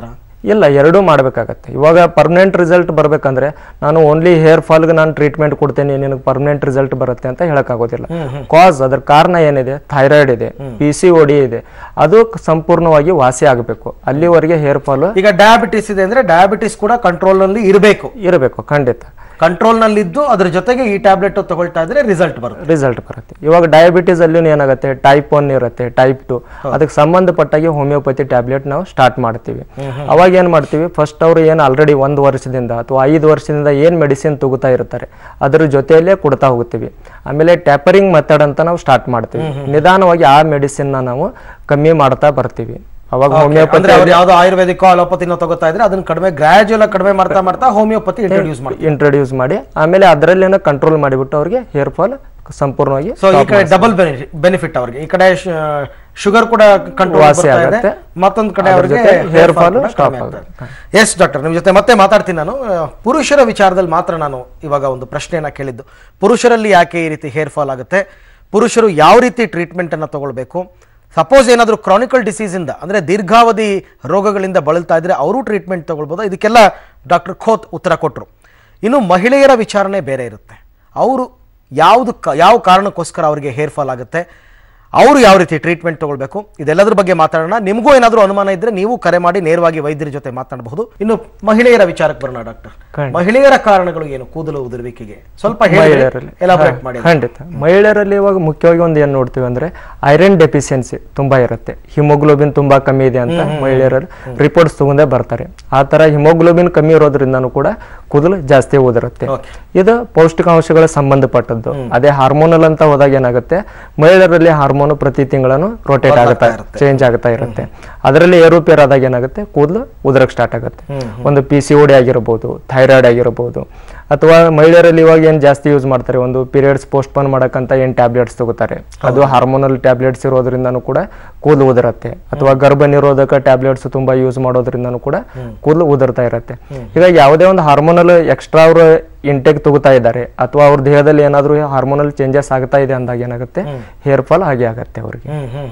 ಇಲ್ಲ ಎರಡೂ ಮಾಡಬೇಕಾಗತ್ತೆ ಇವಾಗ ಪರ್ಮನೆಂಟ್ ರಿಸಲ್ಟ್ ಬರಬೇಕಂದ್ರೆ ನಾನು ಓನ್ಲಿ ಹೇರ್ ಫಾಲ್ಗೆ ನಾನು ಟ್ರೀಟ್ಮೆಂಟ್ ಕೊಡ್ತೇನೆ ನಿನಗೆ ಪರ್ಮನೆಂಟ್ ರಿಸಲ್ಟ್ ಬರುತ್ತೆ ಅಂತ ಹೇಳಕ್ಕಾಗೋದಿಲ್ಲ ಕಾಸ್ ಅದ್ರ ಕಾರಣ ಏನಿದೆ ಥೈರಾಯ್ಡ್ ಇದೆ ಪಿ ಸಿ ಡಿ ಇದೆ ಅದು ಸಂಪೂರ್ಣವಾಗಿ ವಾಸಿ ಆಗಬೇಕು ಅಲ್ಲಿವರೆಗೆ ಹೇರ್ ಫಾಲ್ ಈಗ ಡಯಾಬಿಟಿಸ್ ಇದೆ ಅಂದ್ರೆ ಡಯಾಬಿಟಿಸ್ ಕೂಡ ಕಂಟ್ರೋಲ್ ನಲ್ಲಿ ಇರಬೇಕು ಇರಬೇಕು ಖಂಡಿತ ಕಂಟ್ರೋಲ್ ನಲ್ಲಿ ಇದ್ದು ಅದ್ರ ಜೊತೆಗೆ ಈ ಟ್ಯಾಬ್ಲೆಟ್ ತಗೊಳ್ತಾ ಇದ್ರೆ ರಿಸಲ್ಟ್ ಬರುತ್ತೆ ರಿಸಲ್ಟ್ ಬರುತ್ತೆ ಇವಾಗ ಡಯಾಬಿಟೀಸ್ ಅಲ್ಲಿ ಏನಾಗುತ್ತೆ ಟೈಪ್ ಒನ್ ಇರುತ್ತೆ ಟೈಪ್ ಟು ಅದಕ್ಕೆ ಸಂಬಂಧಪಟ್ಟಾಗಿ ಹೋಮಿಯೋಪತಿ ಟ್ಯಾಬ್ಲೆಟ್ ನಾವು ಸ್ಟಾರ್ಟ್ ಮಾಡ್ತೀವಿ ಅವಾಗ ಏನ್ ಮಾಡ್ತೀವಿ ಫಸ್ಟ್ ಅವರು ಏನು ಆಲ್ರೆಡಿ ಒಂದು ವರ್ಷದಿಂದ ಅಥವಾ ಐದು ವರ್ಷದಿಂದ ಏನ್ ಮೆಡಿಸಿನ್ ತಗೋತಾ ಇರ್ತಾರೆ ಅದ್ರ ಜೊತೆಯಲ್ಲೇ ಕೊಡ್ತಾ ಹೋಗ್ತೀವಿ ಆಮೇಲೆ ಟ್ಯಾಪರಿಂಗ್ ಮೆಥಡ್ ಅಂತ ನಾವು ಸ್ಟಾರ್ಟ್ ಮಾಡ್ತೀವಿ ನಿಧಾನವಾಗಿ ಆ ಮೆಡಿಸಿನ್ ನಾವು ಕಮ್ಮಿ ಮಾಡ್ತಾ ಬರ್ತೀವಿ ಅವಾಗ ಹೋಮಿಯೋಪತಿ ಅಂದ್ರೆ ಅವ್ರು ಯಾವ್ದೋ ಆಯುರ್ವೇದಿಕ್ ಅಲೋಪತಿನೋ ತಗೋತಾ ಇದ್ರೆ ಅದನ್ನ ಕಡಿಮೆ ಗ್ರಾಜುಯಲ್ ಕಡಿಮೆ ಮಾಡ್ತಾ ಮಾಡ್ತಾ ಹೋಮಿಯೋಪತಿ ಇಂಟ್ರೊಡ್ಯೂಸ್ ಮಾಡಿ ಇಂಟ್ರೊಡ್ಯೂಸ್ ಮಾಡಿ ಆಮೇಲೆ ಅದರಲ್ಲೇನೋ ಕಂಟ್ರೋಲ್ ಮಾಡಿಬಿಟ್ಟು ಅವ್ರಿಗೆ ಹೇರ್ ಫಾಲ್ ಸಂಪೂರ್ಣವಾಗಿ ಸೊ ಈ ಕಡೆ ಡಬಲ್ ಬೆನಿಫಿಟ್ ಅವ್ರಿಗೆ ಈ ಕಡೆ ಶುಗರ್ ಕೂಡ ಕಂಟ್ರೋಲ್ ವಾಸಿ ಇದೆ ಆಗತ್ತೆ. ಮತ್ತೊಂದು ಕಡೆ ಅದ್ರ ಅವರಿಗೆ ಜೊತೆ hair hair fall fall stop yes doctor ನಿಮ್ ಜೊತೆ ಮತ್ತೆ ಮಾತಾಡ್ತೀನಿ ನಾನು ಆ, ಪುರುಷರ ವಿಚಾರದಲ್ಲಿ ಮಾತ್ರ ನಾನು ಇವಾಗ ಒಂದು ಪ್ರಶ್ನೆಯನ್ನ ಕೇಳಿದ್ದು ಪುರುಷರಲ್ಲಿ ಯಾಕೆ ಈ ರೀತಿ ಹೇರ್ ಫಾಲ್ ಆಗುತ್ತೆ ಪುರುಷರು ಯಾವ ರೀತಿ ಟ್ರೀಟ್ಮೆಂಟ್ ಅನ್ನ ತಗೊಳ್ಬೇಕು ಸಪೋಸ್ ಏನಾದರೂ ಕ್ರಾನಿಕಲ್ ಡಿಸೀಸಿಂದ ಅಂದ್ರೆ ದೀರ್ಘಾವಧಿ ರೋಗಗಳಿಂದ ಬಳಲ್ತಾ ಇದ್ರೆ ಅವರು ಟ್ರೀಟ್ಮೆಂಟ್ ತಗೊಳ್ಬೋದು ಇದಕ್ಕೆಲ್ಲ ಡಾಕ್ಟರ್ ಖೋತ್ ಉತ್ತರ ಕೊಟ್ಟರು ಇನ್ನು ಮಹಿಳೆಯರ ವಿಚಾರಣೆ ಬೇರೆ ಇರುತ್ತೆ ಅವರು ಯಾವುದು ಕ- ಯಾವ ಕಾರಣಕ್ಕೋಸ್ಕರ ಅವರಿಗೆ ಹೇರ್ ಫಾಲ್ ಆಗುತ್ತೆ ಅವರು ಯಾವ ರೀತಿ ಟ್ರೀಟ್ಮೆಂಟ್ ತಗೊಳ್ಬೇಕು ಇದೆಲ್ಲದ್ರ ಬಗ್ಗೆ ಮಾತಾಡೋಣ ನಿಮಗೂ ಏನಾದರೂ ಅನುಮಾನ ಇದ್ರೆ ನೀವು ಕರೆ ಮಾಡಿ ನೇರವಾಗಿ ವೈದ್ಯರ ಜೊತೆ ಮಾತನಾಡಬಹುದು ಇನ್ನು ಮಹಿಳೆಯರ ವಿಚಾರಕ್ಕೆ ಬರೋಣ ಡಾಕ್ಟರ್ ಖಂಡಿತ. ಮಹಿಳೆಯರ ಕಾರಣಗಳು ಏನು ಕೂದಲು ಉದುರುವಿಕೆಗೆ ಸ್ವಲ್ಪ ಮಹಿಳೆಯರಲ್ಲಿ ಎಲಾಬ್ರೇಟ್ ಮಾಡಿ ಖಂಡಿತ ಮಹಿಳೆಯರಲ್ಲಿ ಇವಾಗ ಮುಖ್ಯವಾಗಿ ಒಂದು ಏನು ನೋಡ್ತೀವಿ ಅಂದ್ರೆ ಐರನ್ ಡೆಫಿಷಿಯನ್ಸಿ ತುಂಬಾ ಇರುತ್ತೆ ಹಿಮೋಗ್ಲೋಬಿನ್ ತುಂಬಾ ಕಮ್ಮಿ ಇದೆ ಅಂತ ಮಹಿಳೆಯರಲ್ಲಿ ರಿಪೋರ್ಟ್ಸ್ ತಗೊಂಡೇ ಬರ್ತಾರೆ ಆ ತರ ಹಿಮೋಗ್ಲೋಬಿನ್ ಕಮ್ಮಿ ಇರೋದ್ರಿಂದನೂ ಕೂಡ ಕೂದಲು ಜಾಸ್ತಿ ಉದುರುತ್ತೆ Okay. ಇದು ಪೌಷ್ಟಿಕಾಂಶಗಳ ಸಂಬಂಧಪಟ್ಟದ್ದು ಅದೇ ಹಾರ್ಮೋನಲ್ ಅಂತ ಹೋದಾಗ ಏನಾಗುತ್ತೆ ಮಹಿಳೆಯರಲ್ಲಿ ಹಾರ್ಮೋನ್ ಪ್ರತಿ ತಿಂಗಳನ್ನು ರೊಟೇಟ್ ಆಗುತ್ತಾ ಚೇಂಜ್ ಆಗ್ತಾ ಇರುತ್ತೆ ಅದರಲ್ಲಿ ಏರುಪೇರ್ ಆದಾಗ ಏನಾಗುತ್ತೆ ಕೂದಲು ಉದುರಕ್ ಸ್ಟಾರ್ಟ್ ಆಗುತ್ತೆ ಒಂದು ಪಿ ಸಿ ಓಡಿ ಆಗಿರಬಹುದು ಥೈರಾಯ್ಡ್ ಆಗಿರಬಹುದು ಅಥವಾ ಮಹಿಳೆಯರಲ್ಲಿ ಇವಾಗ ಏನ್ ಜಾಸ್ತಿ ಯೂಸ್ ಮಾಡ್ತಾರೆ ಒಂದು ಪೀರಿಯಡ್ಸ್ ಪೋಸ್ಟ್ಪೋನ್ ಮಾಡಕ್ಕಂತ ಏನ್ ಟ್ಯಾಬ್ಲೆಟ್ಸ್ ತಗೋತಾರೆ ಅದು ಹಾರ್ಮೋನಲ್ ಟ್ಯಾಬ್ಲೆಟ್ಸ್ ಇರೋದ್ರಿಂದನೂ ಕೂಡ ಕೂದಲು ಉದುರುತ್ತೆ ಅಥವಾ ಗರ್ಭ ನಿರೋಧಕ ಟ್ಯಾಬ್ಲೆಟ್ಸ್ ತುಂಬಾ ಯೂಸ್ ಮಾಡೋದ್ರಿಂದನೂ ಕೂಡ ಕೂದಲು ಉದುರ್ತಾ ಇರುತ್ತೆ ಹೀಗಾಗಿ ಯಾವುದೇ ಒಂದು ಹಾರ್ಮೋನಲ್ ಎಕ್ಸ್ಟ್ರಾ ಅವರು ಇಂಟೇಕ್ ತಗೋತಾ ಇದ್ದಾರೆ ಅಥವಾ ಅವ್ರ ದೇಹದಲ್ಲಿ ಏನಾದರೂ ಹಾರ್ಮೋನಲ್ ಚೇಂಜಸ್ ಆಗ್ತಾ ಇದೆ ಅಂದಾಗ ಏನಾಗುತ್ತೆ ಹೇರ್ ಫಾಲ್ ಹಾಗೆ ಆಗುತ್ತೆ ಅವ್ರಿಗೆ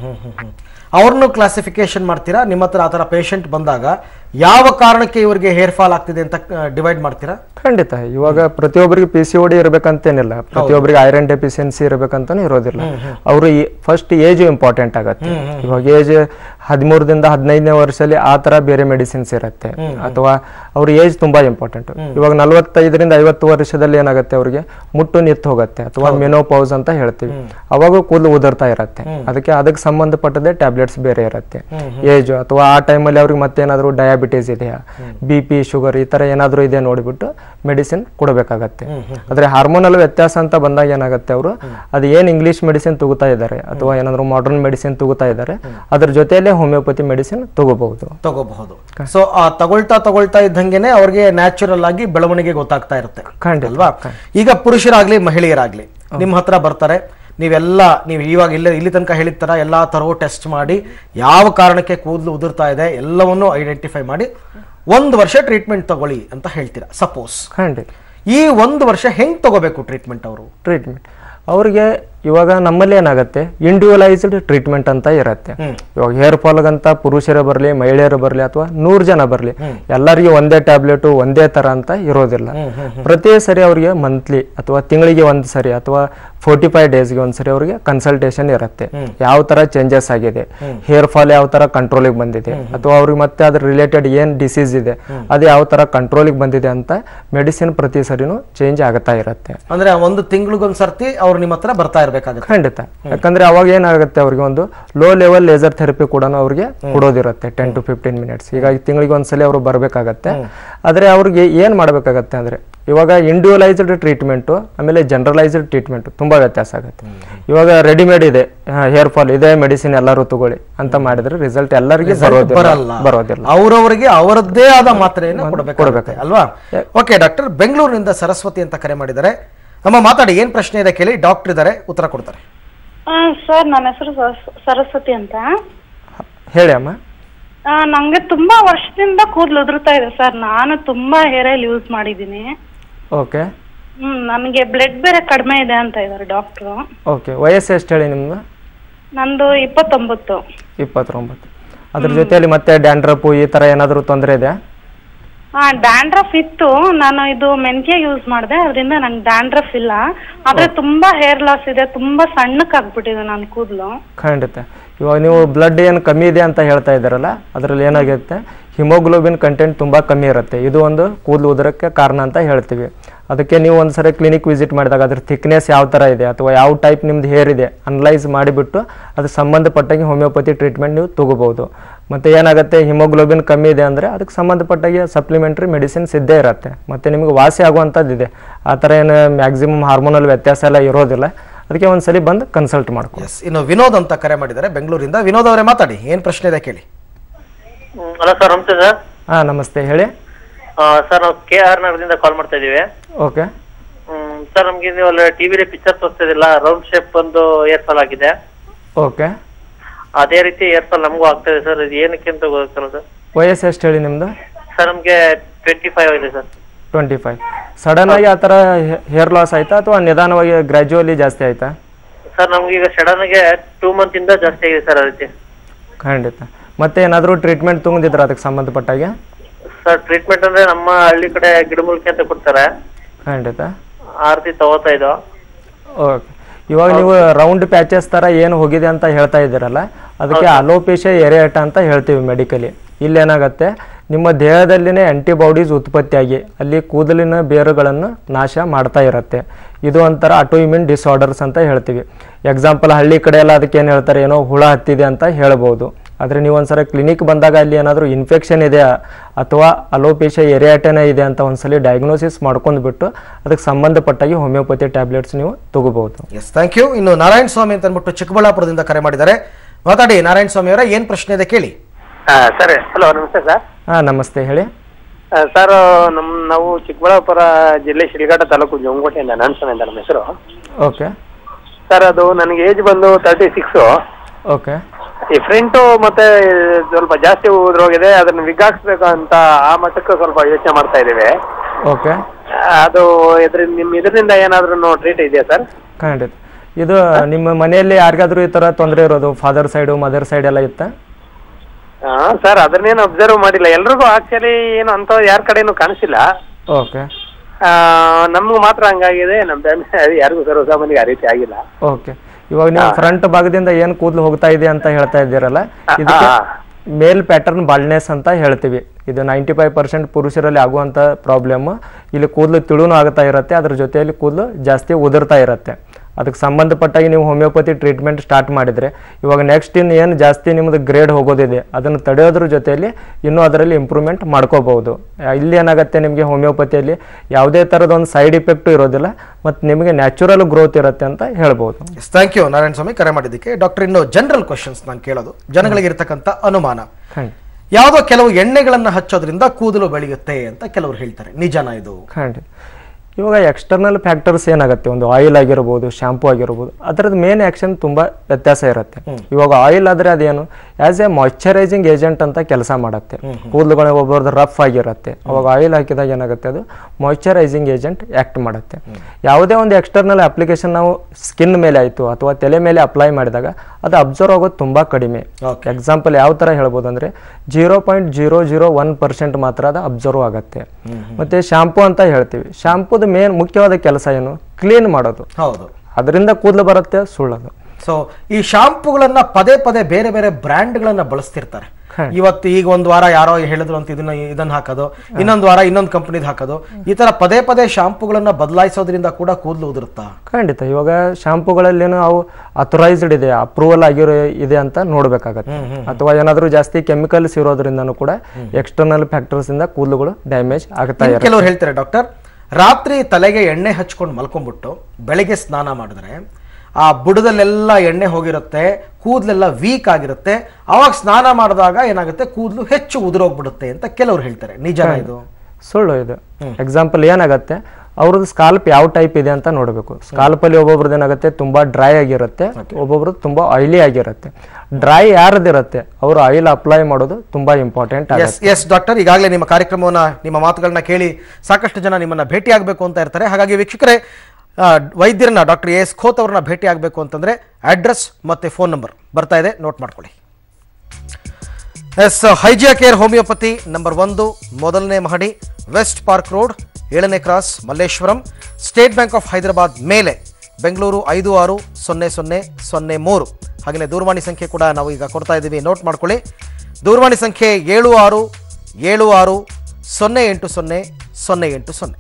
ಅವ್ರನ್ನು ಕ್ಲಾಸಿಫಿಕೇಶನ್ ಮಾಡ್ತೀರಾ ನಿಮ್ಮ ಹತ್ರ ಆ ಥರ ಪೇಷಂಟ್ ಬಂದಾಗ ಯಾವ ಕಾರಣಕ್ಕೆ ಇವರಿಗೆ ಹೇರ್ ಫಾಲ್ ಆಗ್ತಿದೆ ಅಂತ ಡಿವೈಡ್ ಮಾಡ್ತೀರಾ ಖಂಡಿತ ಇವಾಗ ಪ್ರತಿಯೊಬ್ಬರಿಗೆ P C O D ಇರ್ಬೇಕಂತೇನಿಲ್ಲ ಪ್ರತಿಯೊಬ್ಬರಿಗೆ iron deficiency ಇರ್ಬೇಕಂತಾನು ಇರೋದಿಲ್ಲ ಅವರು ಫಸ್ಟ್ ಏಜ್ ಇಂಪಾರ್ಟೆಂಟ್ ಆಗತ್ತೆ ಇವಾಗ ಏಜ್ ಹದಿಮೂರರಿಂದ ಹದಿನೈದನೇ ವರ್ಷದಲ್ಲಿ ಆ ತರ ಬೇರೆ ಮೆಡಿಸಿನ್ಸ್ ಇರುತ್ತೆ ಅಥವಾ ಅವ್ರ ಏಜ್ ತುಂಬಾ ಇಂಪಾರ್ಟೆಂಟ್ ಇವಾಗ ನಲವತ್ತೈದರಿಂದ ಐವತ್ತು ವರ್ಷದಲ್ಲಿ ಏನಾಗುತ್ತೆ ಅವ್ರಿಗೆ ಮುಟ್ಟು ನಿತ್ತು ಹೋಗುತ್ತೆ ಅಥವಾ ಮೆನೋಪೌಸ್ ಅಂತ ಹೇಳ್ತೀವಿ ಅವಾಗ ಕೂದಲು ಉದುರ್ತಾ ಇರತ್ತೆ ಅದಕ್ಕೆ ಅದಕ್ಕೆ ಸಂಬಂಧಪಟ್ಟದೆ ಟ್ಯಾಬ್ಲೆಟ್ಸ್ ಬೇರೆ ಇರುತ್ತೆ ಏಜ್ ಅಥವಾ ಆ ಟೈಮಲ್ಲಿ ಅವ್ರಿಗೆ ಮತ್ತೇನಾದ್ರೂ ಡಯಾಬಿಟೀಸ್ ಇದೆಯಾ ಬಿ ಪಿ ಶುಗರ್ ಈ ತರ ಏನಾದ್ರೂ ಇದೆ ನೋಡಿಬಿಟ್ಟು ಮೆಡಿಸಿನ್ ಕೊಡಬೇಕಾಗತ್ತೆ ಆದ್ರೆ ಹಾರ್ಮೋನಲ್ ವ್ಯತ್ಯಾಸ ಅಂತ ಬಂದಾಗ ಏನಾಗುತ್ತೆ ಅವರು ಅದು ಏನ್ ಇಂಗ್ಲಿಷ್ ಮೆಡಿಸಿನ್ ತಗೋತಾ ಇದ್ದಾರೆ ಅಥವಾ ಏನಾದ್ರು ಮಾಡರ್ನ್ ಮೆಡಿಸಿನ್ ತಗೋತಾ ಇದ್ದಾರೆ ಅದ್ರ ಜೊತೆಯಲ್ಲೇ ಹೋಮಿಯೋಪತಿ ಮೆಡಿಸಿನ್ ತಗೋಬಹುದು ತಗೋಬಹುದು ಸೊ ತಗೊಳ್ತಾ ತಗೊಳ್ತಾ ಇದ್ದಂಗೆನೆ ಅವ್ರಿಗೆ ನ್ಯಾಚುರಲ್ ಆಗಿ ಬೆಳವಣಿಗೆ ಗೊತ್ತಾಗ್ತಾ ಇರುತ್ತೆ ಖಂಡಿತ ಅಲ್ವಾ ಈಗ ಪುರುಷರಾಗ್ಲಿ ಮಹಿಳೆಯರಾಗ್ಲಿ ನಿಮ್ಮ ಹತ್ರ ಬರ್ತಾರೆ ನೀವೆಲ್ಲ ನೀವು ಇವಾಗ ಇಲ್ಲಿ ಇಲ್ಲಿ ತನಕ ಹೇಳಿದ ತರ ಎಲ್ಲಾ ತರವೂ ಟೆಸ್ಟ್ ಮಾಡಿ ಯಾವ ಕಾರಣಕ್ಕೆ ಕೂದಲು ಉದುರ್ತಾ ಇದೆ ಎಲ್ಲವನ್ನೂ ಐಡೆಂಟಿಫೈ ಮಾಡಿ ಒಂದು ವರ್ಷ ಟ್ರೀಟ್ಮೆಂಟ್ ತಗೊಳ್ಳಿ ಅಂತ ಹೇಳ್ತೀರಾ ಸಪೋಸ್ ಖಂಡಿತ ಈ ಒಂದು ವರ್ಷ ಹೆಂಗ್ ತಗೋಬೇಕು ಟ್ರೀಟ್ಮೆಂಟ್ ಅವರು ಟ್ರೀಟ್ಮೆಂಟ್ ಅವ್ರಿಗೆ ಇವಾಗ ನಮ್ಮಲ್ಲಿ ಏನಾಗುತ್ತೆ ಇಂಡಿವಿಜುವಲೈಸ್ಡ್ ಟ್ರೀಟ್ಮೆಂಟ್ ಅಂತ ಇರುತ್ತೆ ಇವಾಗ ಹೇರ್ ಫಾಲ್ಗಂತ ಪುರುಷರೇ ಬರಲಿ ಮಹಿಳೆಯರು ಬರಲಿ ಅಥವಾ ನೂರು ಜನ ಬರಲಿ ಎಲ್ಲರಿಗೂ ಒಂದೇ ಟ್ಯಾಬ್ಲೆಟ್ ಒಂದೇ ತರ ಅಂತ ಇರೋದಿಲ್ಲ ಪ್ರತಿ ಸರಿ ಅವ್ರಿಗೆ ಮಂತ್ಲಿ ಅಥವಾ ತಿಂಗಳಿಗೆ ಒಂದ್ ಸರಿ ಅಥವಾ ಫೋರ್ಟಿ ಫೈವ್ ಡೇಸ್ಗೆ ಒಂದ್ಸರಿ ಅವ್ರಿಗೆ ಕನ್ಸಲ್ಟೇಷನ್ ಇರುತ್ತೆ ಯಾವ ತರ ಚೇಂಜಸ್ ಆಗಿದೆ ಹೇರ್ ಫಾಲ್ ಯಾವ ತರ ಕಂಟ್ರೋಲಿಗೆ ಬಂದಿದೆ ಅಥವಾ ಅವ್ರಿಗೆ ಮತ್ತೆ ಅದ್ರ ರಿಲೇಟೆಡ್ ಏನ್ ಡಿಸೀಸ್ ಇದೆ ಅದು ಯಾವ ತರ ಕಂಟ್ರೋಲಿಗೆ ಬಂದಿದೆ ಅಂತ ಮೆಡಿಸಿನ್ ಪ್ರತಿ ಸರಿನೂ ಚೇಂಜ್ ಆಗ್ತಾ ಇರುತ್ತೆ ಅಂದ್ರೆ ಒಂದು ತಿಂಗಳಿಗೊಂದ್ ಸರ್ತಿ ಅವ್ರು ನಿಮ್ಮ ಹತ್ರ ಬರ್ತಾ ಇರ್ಬೇಕಾಗುತ್ತೆ ಖಂಡಿತ ಯಾಕಂದ್ರೆ ಅವಾಗ ಏನಾಗುತ್ತೆ ಅವ್ರಿಗೆ ಒಂದು ಲೋ ಲೆವೆಲ್ ಲೇಸರ್ ಥೆರಪಿ ಕೂಡ ಅವ್ರಿಗೆ ಕೊಡೋದಿರುತ್ತೆ ಟೆನ್ ಟು ಫಿಫ್ಟೀನ್ ಮಿನಿಟ್ಸ್ ಹೀಗಾಗಿ ತಿಂಗಳಿಗೆ ಒಂದ್ಸಲಿ ಅವರು ಬರಬೇಕಾಗತ್ತೆ ಆದ್ರೆ ಅವ್ರಿಗೆ ಏನ್ ಮಾಡ್ಬೇಕಾಗತ್ತೆ ಅಂದ್ರೆ ಇವಾಗ ಇಂಡಿವಿಜುವಲೈಸ್ಡ್ ಟ್ರೀಟ್ಮೆಂಟ್ ಆಮೇಲೆ ಜನರಲೈಸ್ಡ್ ಟ್ರೀಟ್ಮೆಂಟ್ ತುಂಬಾ ವ್ಯತ್ಯಾಸ ಆಗುತ್ತೆ ಇವಾಗ ರೆಡಿಮೇಡ್ ಇದೆ ಹೇರ್ ಫಾಲ್ ಇದೇ ಮೆಡಿಸಿನ್ ಎಲ್ಲರೂ ತಗೊಳ್ಳಿ ಅಂತ ಮಾಡಿದ್ರೆ ರಿಸಲ್ಟ್ ಎಲ್ಲರಿಗೂ ಬರೋದಿಲ್ಲ ಬರಲ್ಲ ಬರೋದಿಲ್ಲ ಅವರವರಿಗೆ ಅವರದ್ದೇ ಆದ ಮಾತ್ರೆಯನ್ನು ಕೊಡಬೇಕಾಗುತ್ತೆ ಅಲ್ವಾ ಓಕೆ ಡಾಕ್ಟರ್ ಬೆಂಗಳೂರಿನಿಂದ ಸರಸ್ವತಿ ಅಂತ ಕರೆ ಮಾಡಿದ್ದಾರೆ ನಮ್ಮ ಮಾತಾಡಿ ಏನ್ ಪ್ರಶ್ನೆ ಇದೆ ಕೇಳಿ ಡಾಕ್ಟರ್ ಇದ್ದಾರೆ ಉತ್ತರ ಕೊಡ್ತಾರೆ ಸರ್ ನನ್ನ ಹೆಸರು ಸರಸ್- ಸರಸ್ವತಿ ಅಂತ ಹೇಳಿ ಅಮ್ಮ ಆ, ನಂಗೆ ತುಂಬಾ ವರ್ಷದಿಂದ ಕೂದಲು ಉದುರ್ತಾ ಇದೆ ಸರ್ ನಾನು ತುಂಬಾ ಹೇರ್ ಆಯಿಲ್ ಯೂಸ್ ಮಾಡಿದ್ದೀನಿ ಓಕೆ ಹ್ಮ್ ನನಗೆ ಬ್ಲಡ್ ಬೇರೆ ಕಡಿಮೆ ಇದೆ ಅಂತ ಇದ್ದಾರೆ ಡಾಕ್ಟ್ರು ಓಕೆ ವಯಸ್ಸು ಎಷ್ಟು ಹೇಳಿ ನಿಮ್ದು ನಂದು ಇಪ್ಪತ್ತೊಂಬತ್ತು ಇಪ್ಪತ್ತೊಂಬತ್ತು ಅದ್ರ ಜೊತೆಯಲ್ಲಿ ಮತ್ತೆ ಡ್ಯಾಂಡ್ರಪ್ಪು ಈ ಥರ ಏನಾದರೂ ತೊಂದರೆ ಇದೆ ಹಾ ಡ್ಯಾಂಡ್ರಫ್ ಇತ್ತು ನಾನು ಇದು ಮೆಂತ್ಯ ಯೂಸ್ ಮಾಡಿದೆ ಅದರಿಂದ ನಂಗೆ ಡ್ಯಾಂಡ್ರಫ್ ಇಲ್ಲ ಆದ್ರೆ ತುಂಬಾ ಹೇರ್ ಲಾಸ್ ಇದೆ ತುಂಬಾ ಸಣ್ಣಕ್ ಆಗ್ಬಿಟ್ಟಿದೆ ನನ್ನ ಕೂದಲು ಖಂಡಿತ ಇವಾಗ ನೀವು ಬ್ಲಡ್ ಏನು ಕಮ್ಮಿ ಇದೆ ಅಂತ ಹೇಳ್ತಾ ಇದ್ದಾರಲ್ಲ ಅದರಲ್ಲಿ ಏನಾಗುತ್ತೆ ಹಿಮೋಗ್ಲೋಬಿನ್ ಕಂಟೆಂಟ್ ತುಂಬ ಕಮ್ಮಿ ಇರುತ್ತೆ ಇದು ಒಂದು ಕೂದಲು ಉದರಕ್ಕೆ ಕಾರಣ ಅಂತ ಹೇಳ್ತೀವಿ ಅದಕ್ಕೆ ನೀವು ಒಂದ್ಸರಿ ಕ್ಲಿನಿಕ್ ವಿಸಿಟ್ ಮಾಡಿದಾಗ ಅದ್ರ ಥಿಕ್ನೆಸ್ ಯಾವ ಥರ ಇದೆ ಅಥವಾ ಯಾವ ಟೈಪ್ ನಿಮ್ದು ಹೇರ್ ಇದೆ ಅನಲೈಸ್ ಮಾಡಿಬಿಟ್ಟು ಅದ್ರ ಸಂಬಂಧಪಟ್ಟಾಗೆ ಹೋಮಿಯೋಪತಿ ಟ್ರೀಟ್ಮೆಂಟ್ ನೀವು ತಗೋಬೋದು ಮತ್ತು ಏನಾಗುತ್ತೆ ಹಿಮೋಗ್ಲೋಬಿನ್ ಕಮ್ಮಿ ಇದೆ ಅಂದರೆ ಅದಕ್ಕೆ ಸಂಬಂಧಪಟ್ಟಾಗೆ ಸಪ್ಲಿಮೆಂಟ್ರಿ ಮೆಡಿಸಿನ್ಸ್ ಇದ್ದೇ ಇರುತ್ತೆ ಮತ್ತು ನಿಮಗೆ ವಾಸಿ ಆಗುವಂಥದ್ದು ಇದೆ ಆ ಥರ ಏನು ಮ್ಯಾಕ್ಸಿಮಮ್ ಹಾರ್ಮೋನಲ್ ವ್ಯತ್ಯಾಸ ಎಲ್ಲ ಇರೋದಿಲ್ಲ ಅದಕ್ಕೆ ಒಂದ್ಸಲಿ ಬಂದು ಕನ್ಸಲ್ಟ್ ಮಾಡ್ಕೊ ಎಸ್ ಇನ್ನು ವಿನೋದ್ ಅಂತ ಕರೆ ಮಾಡಿದ್ದಾರೆ ಬೆಂಗಳೂರಿಂದ ವಿನೋದ್ ಅವರೇ ಮಾತಾಡಿ ಏನು ಪ್ರಶ್ನೆ ಇದೆ ಕೇಳಿ ಹಲೋ ಸರ್ ನಮಸ್ತೆ ಸರ್ ಹಾಂ ನಮಸ್ತೆ ಹೇಳಿ ಸರ್ ನಾವು ಕೆ ಆರ್ ನಗರದಿಂದ ಕಾಲ್ ಮಾಡ್ತಾ ಇದೀವಿ ಓಕೆ ಸರ್ ನಮ್ಗೆ ನೀವು ಅಲ್ಲಿ ಟಿವಿಲಿ ಪಿಕ್ಚರ್ ತೋರಿಸ್ತಿದಿಲ್ಲ ರೌಂಡ್ ಶೇಪ್ ಒಂದು ಏರ್ ಫಾಲ್ ಆಗಿದೆ ಓಕೆ ಅದೇ ರೀತಿ ಏರ್ ಫಾಲ್ ನಮಗೂ ಆಗ್ತಾ ಇದೆ ಸರ್ ಇದು ಏನಕ್ಕೆ ಅಂತ ಗೊತ್ತಿಲ್ಲ ಸರ್ ವಯಸ್ಸು ಎಷ್ಟು ಹೇಳಿ ನಿಮ್ಮದು ಸರ್ ನಮಗೆ ಟ್ವೆಂಟಿ ಫೈವ್ ಆಗಿದೆ ಸರ್ ಟ್ವೆಂಟಿ ಫೈವ್ ಸಡನ್ನಾಗಿ ಆ ಥರ ಹೇರ್ ಲಾಸ್ ಆಯ್ತಾ ಅಥವಾ ನಿಧಾನವಾಗಿ ಗ್ರ್ಯಾಜುವಲಿ ಜಾಸ್ತಿ ಆಯ್ತಾ ಸರ್ ನಮ್ಗೆ ಈಗ ಸಡನ್ ಗೆ ಟೂ ಮಂತ್ ಇಂದ ಜಾಸ್ತಿ ಆಗಿದೆ ಸರ್ ಆ ರೀತಿ ಖಂಡಿತ ಮತ್ತೆ ಏನಾದರೂ ಟ್ರೀಟ್ಮೆಂಟ್ ತೊಗೊಂಡಿದ್ರ ಅದಕ್ಕೆ ಸಂಬಂಧಪಟ್ಟಾಗೆ ಸರ್ ಟ್ರೀಟ್ಮೆಂಟ್ ಅಂದ್ರೆ ನಮ್ಮ ಹಳ್ಳಿ ಕಡೆ ಗಿಡಮೂಲಿಕೆ ಅಂತ ಕೊಡ್ತಾರೆ ಖಂಡಿತ ಆ ರೀತಿ ತಗೋತಾ ಇದ್ದೋ ಓಕೆ ಇವಾಗ ನೀವು ರೌಂಡ್ ಪ್ಯಾಚಸ್ ಥರ ಏನು ಹೋಗಿದೆ ಅಂತ ಹೇಳ್ತಾ ಇದ್ದೀರಲ್ಲ ಅದಕ್ಕೆ ಅಲೋಪೇಶಿಯಾ ಎರೆಯಟ ಅಂತ ಹೇಳ್ತೀವಿ ಮೆಡಿಕಲಿ ಇಲ್ಲೇನಾಗತ್ತೆ ನಿಮ್ಮ ದೇಹದಲ್ಲಿನೇ ಆಂಟಿಬಾಡೀಸ್ ಉತ್ಪತ್ತಿಯಾಗಿ ಅಲ್ಲಿ ಕೂದಲಿನ ಬೇರುಗಳನ್ನು ನಾಶ ಮಾಡ್ತಾ ಇರುತ್ತೆ ಇದು ಒಂಥರ ಅಟೋ ಇಮ್ಯೂನ್ ಡಿಸಾರ್ಡರ್ಸ್ ಅಂತ ಹೇಳ್ತೀವಿ ಎಕ್ಸಾಂಪಲ್ ಹಳ್ಳಿ ಕಡೆ ಎಲ್ಲ ಅದಕ್ಕೆ ಏನು ಹೇಳ್ತಾರೆ ಏನೋ ಹುಳ ಹತ್ತಿದೆ ಅಂತ ಹೇಳ್ಬೋದು ಆದರೆ ನೀವು ಒಂದ್ಸಲ ಕ್ಲಿನಿಕ್ ಬಂದಾಗ ಅಲ್ಲಿ ಏನಾದರೂ ಇನ್ಫೆಕ್ಷನ್ ಇದೆಯಾ ಅಥವಾ ಅಲೋಪೇಶಿಯಾ ಎರಿಯಾಟನೇ ಇದೆ ಅಂತ ಒಂದ್ಸಲಿ ಡಯಾಗ್ನೋಸಿಸ್ ಮಾಡ್ಕೊಂಡ್ಬಿಟ್ಟು ಅದಕ್ಕೆ ಸಂಬಂಧಪಟ್ಟಾಗಿ ಹೋಮಿಯೋಪತಿ ಟ್ಯಾಬ್ಲೆಟ್ಸ್ ನೀವು ತಗೋಬಹುದು ಎಸ್ ಥ್ಯಾಂಕ್ ಯು ಇನ್ನು ನಾರಾಯಣ ಸ್ವಾಮಿ ಅಂತ ಅಂದ್ಬಿಟ್ಟು ಚಿಕ್ಕಬಳ್ಳಾಪುರದಿಂದ ಕರೆ ಮಾಡಿದ್ದಾರೆ ಮಾತಾಡಿ ನಾರಾಯಣ ಸ್ವಾಮಿ ಅವರ ಏನು ಪ್ರಶ್ನೆ ಇದೆ ಕೇಳಿ ಸರ್ ಹಲೋ ನಮಸ್ತೆ ಸರ್ ಹಾಂ ನಮಸ್ತೆ ಹೇಳಿ ಸರ್ ನಮ್ ನಾವು ಚಿಕ್ಕಬಳ್ಳಾಪುರ ಜಿಲ್ಲೆ ಶಿಲ್ಘಾಟ ತಾಲೂಕು ಜೋಂಗೋಟೆಯಿಂದ ನಾನ್ಸನ್ ಅಂತ ನಮ್ಮ ಹೆಸರು ಓಕೆ ಸರ್ ಅದು ನನಗೆ ಏಜ್ ಬಂದು ತರ್ಟಿ ಸಿಕ್ಸು ಓಕೆ ಈ ಫ್ರಂಟು ಮತ್ತೆ ಸ್ವಲ್ಪ ಜಾಸ್ತಿ ಉದ್ರೋಗಿದೆ ಅದನ್ನ ವಿಗ್ ಹಾಕ್ಸ್ಬೇಕು ಅಂತ ಆ ಮಟ್ಟಕ್ಕೆ ಸ್ವಲ್ಪ ಯೋಚನೆ ಮಾಡ್ತಾ ಇದ್ದೀವಿ ಓಕೆ ಅದು ಇದ್ರಿಂದ ನಿಮ್ಮ ಇದರಿಂದ ಏನಾದ್ರೂ ಟ್ರೀಟ್ ಇದೆಯಾ ಸರ್ ಖಂಡಿತ ಇದು ನಿಮ್ಮ ಮನೆಯಲ್ಲಿ ಯಾರಿಗಾದ್ರೂ ಈ ಥರ ತೊಂದರೆ ಇರೋದು ಫಾದರ್ ಸೈಡು ಮದರ್ ಸೈಡ್ ಎಲ್ಲ ಇತ್ತಾ ಸರ್ ಅದನ್ನೇನು ಅಬ್ಸರ್ವ್ ಮಾಡಿಲ್ಲ ಎಲ್ರಿಗೂ ಆಕ್ಚುಲಿ ಏನು ಅಂತ ಯಾರ ಕಡೆನೂ ಕಾಣಿಸಿಲ್ಲ ಓಕೆ ನಮ್ಗೆ ಮಾತ್ರ ಹಂಗಾಗಿದೆ ನಮ್ಮ ಫ್ಯಾಮಿಲಿ ಯಾರಿಗೂ ಸರ್ವಸಾಮಾನ್ಯರಿಗೆ ಆ ರೀತಿ ಆಗಿಲ್ಲ ಓಕೆ ಇವಾಗ ನೀವು ಫ್ರಂಟ್ ಭಾಗದಿಂದ ಏನು ಕೂದಲು ಹೋಗ್ತಾ ಇದೆ ಅಂತ ಹೇಳ್ತಾ ಇದ್ದೀರಲ್ಲ ಇದಕ್ಕೆ ಹಾ. ಮೇಲ್ ಪ್ಯಾಟರ್ನ್ ಬಾಲ್ನೆಸ್ ಅಂತ ಹೇಳ್ತೀವಿ ಇದು ನೈಂಟಿ ಫೈವ್ ಪರ್ಸೆಂಟ್ ಪುರುಷರಲ್ಲಿ ಆಗುವಂಥ ಪ್ರಾಬ್ಲಮ್ ಇಲ್ಲಿ ಕೂದಲು ತಿಳುನು ಆಗ್ತಾ ಇರುತ್ತೆ ಅದ್ರ ಜೊತೆಯಲ್ಲಿ ಕೂದಲು ಜಾಸ್ತಿ ಉದುರ್ತಾ ಇರುತ್ತೆ ಅದಕ್ಕೆ ಸಂಬಂಧಪಟ್ಟಾಗಿ ನೀವು ಹೋಮಿಯೋಪತಿ ಟ್ರೀಟ್ಮೆಂಟ್ ಸ್ಟಾರ್ಟ್ ಮಾಡಿದರೆ ಇವಾಗ ನೆಕ್ಸ್ಟ್ ಇನ್ನು ಏನು ಜಾಸ್ತಿ ನಿಮ್ಮದು ಗ್ರೇಡ್ ಹೋಗೋದಿದೆ ಅದನ್ನು ತಡೆಯೋದ್ರ ಜೊತೆಯಲ್ಲಿ ಇನ್ನೂ ಅದರಲ್ಲಿ ಇಂಪ್ರೂವ್ಮೆಂಟ್ ಮಾಡ್ಕೋಬಹುದು ಆ, ಇಲ್ಲಿ ಏನಾಗುತ್ತೆ ನಿಮಗೆ ಹೋಮಿಯೋಪತಿಯಲ್ಲಿ ಯಾವುದೇ ಥರದ ಒಂದು ಸೈಡ್ ಇಫೆಕ್ಟು ಇರೋದಿಲ್ಲ ಮತ್ತು ನಿಮಗೆ ನ್ಯಾಚುರಲ್ ಗ್ರೋತ್ ಇರುತ್ತೆ ಅಂತ ಹೇಳ್ಬೋದು yes thank you Narayana Swamy ಕರೆ ಮಾಡಿದ್ದಕ್ಕೆ ಡಾಕ್ಟರ್ ಇನ್ನು ಜನರಲ್ ಕ್ವಶನ್ಸ್ ನಾನು ಕೇಳೋದು ಜನಗಳಿಗೆ ಇರ್ತಕ್ಕಂಥ ಅನುಮಾನ ಖಂಡಿತ ಯಾವುದೋ ಕೆಲವು ಎಣ್ಣೆಗಳನ್ನು ಹಚ್ಚೋದ್ರಿಂದ ಕೂದಲು ಬೆಳೆಯುತ್ತೆ ಅಂತ ಕೆಲವರು ಹೇಳ್ತಾರೆ ನಿಜನಾ ಇದು ಖಂಡಿತ ಇವಾಗ ಎಕ್ಸ್ಟರ್ನಲ್ ಫ್ಯಾಕ್ಟರ್ಸ್ ಏನಾಗುತ್ತೆ ಒಂದು ಆಯಿಲ್ ಆಗಿರ್ಬೋದು ಶಾಂಪೂ ಆಗಿರ್ಬೋದು ಅದರದ್ದು ಮೇನ್ ಆ್ಯಕ್ಷನ್ ತುಂಬ ವ್ಯತ್ಯಾಸ ಇರುತ್ತೆ ಇವಾಗ ಆಯಿಲ್ ಆದರೆ ಅದೇನು ಆಸ್ ಎ ಮಾಯ್ಚರೈಸಿಂಗ್ ಏಜೆಂಟ್ ಅಂತ ಕೆಲಸ ಮಾಡುತ್ತೆ ಕೂದಲುಗಳು ಒಬ್ಬರದ್ದು ರಫ್ ಆಗಿರುತ್ತೆ ಅವಾಗ ಆಯಿಲ್ ಹಾಕಿದಾಗ ಏನಾಗುತ್ತೆ ಅದು ಮಾಯ್ಚರೈಸಿಂಗ್ ಏಜೆಂಟ್ ಆ್ಯಕ್ಟ್ ಮಾಡುತ್ತೆ ಯಾವುದೇ ಒಂದು ಎಕ್ಸ್ಟರ್ನಲ್ ಅಪ್ಲಿಕೇಶನ್ ನಾವು ಸ್ಕಿನ್ ಮೇಲೆ ಆಯಿತು ಅಥವಾ ತಲೆ ಮೇಲೆ ಅಪ್ಲೈ ಮಾಡಿದಾಗ ಅದು ಅಬ್ಸರ್ವ್ ಆಗೋದು ತುಂಬ ಕಡಿಮೆ Okay. ಎಕ್ಸಾಂಪಲ್ ಯಾವ ಥರ ಹೇಳ್ಬೋದು ಅಂದರೆ zero point zero zero one percent ಮಾತ್ರ ಅದು ಅಬ್ಸರ್ವ್ ಆಗುತ್ತೆ ಮತ್ತೆ ಶಾಂಪೂ ಅಂತ ಹೇಳ್ತೀವಿ ಶಾಂಪೂದ ಮೇನ್ ಮುಖ್ಯವಾದ ಕೆಲಸ ಏನು ಕ್ಲೀನ್ ಮಾಡೋದು ಹೌದು ಅದರಿಂದ ಕೂದಲು ಬರುತ್ತೆ ಸುಳ್ಳೋದು ಸೊ ಈ ಶಾಂಪೂಗಳನ್ನ ಪದೇ ಪದೇ ಬೇರೆ ಬೇರೆ ಬ್ರ್ಯಾಂಡ್ಗಳನ್ನ ಬಳಸ್ತಿರ್ತಾರೆ ಇವತ್ತು ಈಗ ಒಂದು ವಾರ ಯಾರೋ ಹೇಳಿದ್ರು ಅಂತ ಇದನ್ನ ಇದನ್ನ ಹಾಕೋದು ಇನ್ನೊಂದು ವಾರ ಇನ್ನೊಂದು ಕಂಪನಿದ್ ಹಾಕೋದು ಈ ತರ ಪದೇ ಪದೇ ಶಾಂಪೂಗಳನ್ನ ಬದಲಾಯಿಸೋದ್ರಿಂದ ಕೂಡ ಕೂದಲು ಉದುರುತ್ತಾ ಖಂಡಿತ ಇವಾಗ ಶಾಂಪೂಗಳಲ್ಲೇನು ಅವು ಅಥರೈಸ್ಡ್ ಇದೆ ಅಪ್ರೂವಲ್ ಆಗಿರೋ ಇದೆ ಅಂತ ನೋಡ್ಬೇಕಾಗತ್ತೆ ಅಥವಾ ಏನಾದರೂ ಜಾಸ್ತಿ ಕೆಮಿಕಲ್ಸ್ ಇರೋದ್ರಿಂದನೂ ಕೂಡ ಎಕ್ಸ್ಟರ್ನಲ್ ಫ್ಯಾಕ್ಟರ್ಸ್ ಇಂದ ಕೂದಲುಗಳು ಡ್ಯಾಮೇಜ್ ಆಗ್ತಾ ಇನ್ನು ಇರುತ್ತೆ ಕೆಲವರು ಹೇಳ್ತಾರೆ ಡಾಕ್ಟರ್ ರಾತ್ರಿ ತಲೆಗೆ ಎಣ್ಣೆ ಹಚ್ಕೊಂಡು ಮಲ್ಕೊಂಡ್ಬಿಟ್ಟು ಬೆಳಿಗ್ಗೆ ಸ್ನಾನ ಮಾಡಿದ್ರೆ ಆ ಬುಡದಲ್ಲೆಲ್ಲ ಎಣ್ಣೆ ಹೋಗಿರುತ್ತೆ ಕೂದಲೆಲ್ಲ ವೀಕ್ ಆಗಿರುತ್ತೆ ಅವಾಗ ಸ್ನಾನ ಮಾಡಿದಾಗ ಏನಾಗುತ್ತೆ ಕೂದಲು ಹೆಚ್ಚು ಉದುರೋಗ್ಬಿಡುತ್ತೆ ಅಂತ ಕೆಲವರು ಹೇಳ್ತಾರೆ ನಿಜನ ಇದು ಸುಳ್ಳು ಇದು ಎಕ್ಸಾಂಪಲ್ ಏನಾಗುತ್ತೆ ಅವ್ರದ್ದು ಸ್ಕಾಲ್ಪ್ ಯಾವ ಟೈಪ್ ಇದೆ ಅಂತ ನೋಡಬೇಕು ಸ್ಕಾಲ್ಪಲ್ಲಿ ಒಬ್ಬೊಬ್ರದ್ದು ಏನಾಗುತ್ತೆ ತುಂಬಾ ಡ್ರೈ ಆಗಿರುತ್ತೆ ಒಬ್ಬೊಬ್ರದ್ದು ತುಂಬಾ ಆಯಿಲಿ ಆಗಿರುತ್ತೆ ಡ್ರೈ ಯಾರದಿರುತ್ತೆ ಅವರು ಆಯಿಲ್ ಅಪ್ಲೈ ಮಾಡೋದು ತುಂಬಾ ಇಂಪಾರ್ಟೆಂಟ್ ಎಸ್ ಎಸ್ ಡಾಕ್ಟರ್ ಈಗಾಗಲೇ ನಿಮ್ಮ ಕಾರ್ಯಕ್ರಮವನ್ನ ನಿಮ್ಮ ಮಾತುಗಳನ್ನ ಕೇಳಿ ಸಾಕಷ್ಟು ಜನ ನಿಮ್ಮನ್ನ ಭೇಟಿ ಆಗಬೇಕು ಅಂತ ಇರ್ತಾರೆ ಹಾಗಾಗಿ ವೀಕ್ಷಕರೇ ಆ, ವೈದ್ಯರನ್ನ ಡಾಕ್ಟರ್ ಎ ಎಸ್ ಖೋತ್ ಅವ್ರನ್ನ ಭೇಟಿ ಆಗಬೇಕು ಅಂತಂದ್ರೆ ಅಡ್ರೆಸ್ ಮತ್ತೆ ಫೋನ್ ನಂಬರ್ ಬರ್ತಾ ಇದೆ ನೋಟ್ ಮಾಡ್ಕೊಳ್ಳಿ yes Hygieia care homeopathy number ಒಂದು ಮೊದಲನೇ ಮಹಡಿ ವೆಸ್ಟ್ ಪಾರ್ಕ್ ರೋಡ್ ಏಳನೇ cross Malleshwaram State Bank of Hyderabad ಮೇಲೆ ಬೆಂಗಳೂರು ಐದು ಆರು ಸೊನ್ನೆ ಸೊನ್ನೆ ಸೊನ್ನೆ ಮೂರು ಹಾಗೆಯೇ ದೂರವಾಣಿ ಸಂಖ್ಯೆ ಕೂಡ ನಾವು ಈಗ ಕೊಡ್ತಾ ಇದ್ದೀವಿ ನೋಟ್ ಮಾಡ್ಕೊಳ್ಳಿ ದೂರವಾಣಿ ಸಂಖ್ಯೆ ಏಳು ಆರು ಏಳು ಆರು ಸೊನ್ನೆ ಎಂಟು ಸೊನ್ನೆ ಸೊನ್ನೆ ಎಂಟು ಸೊನ್ನೆ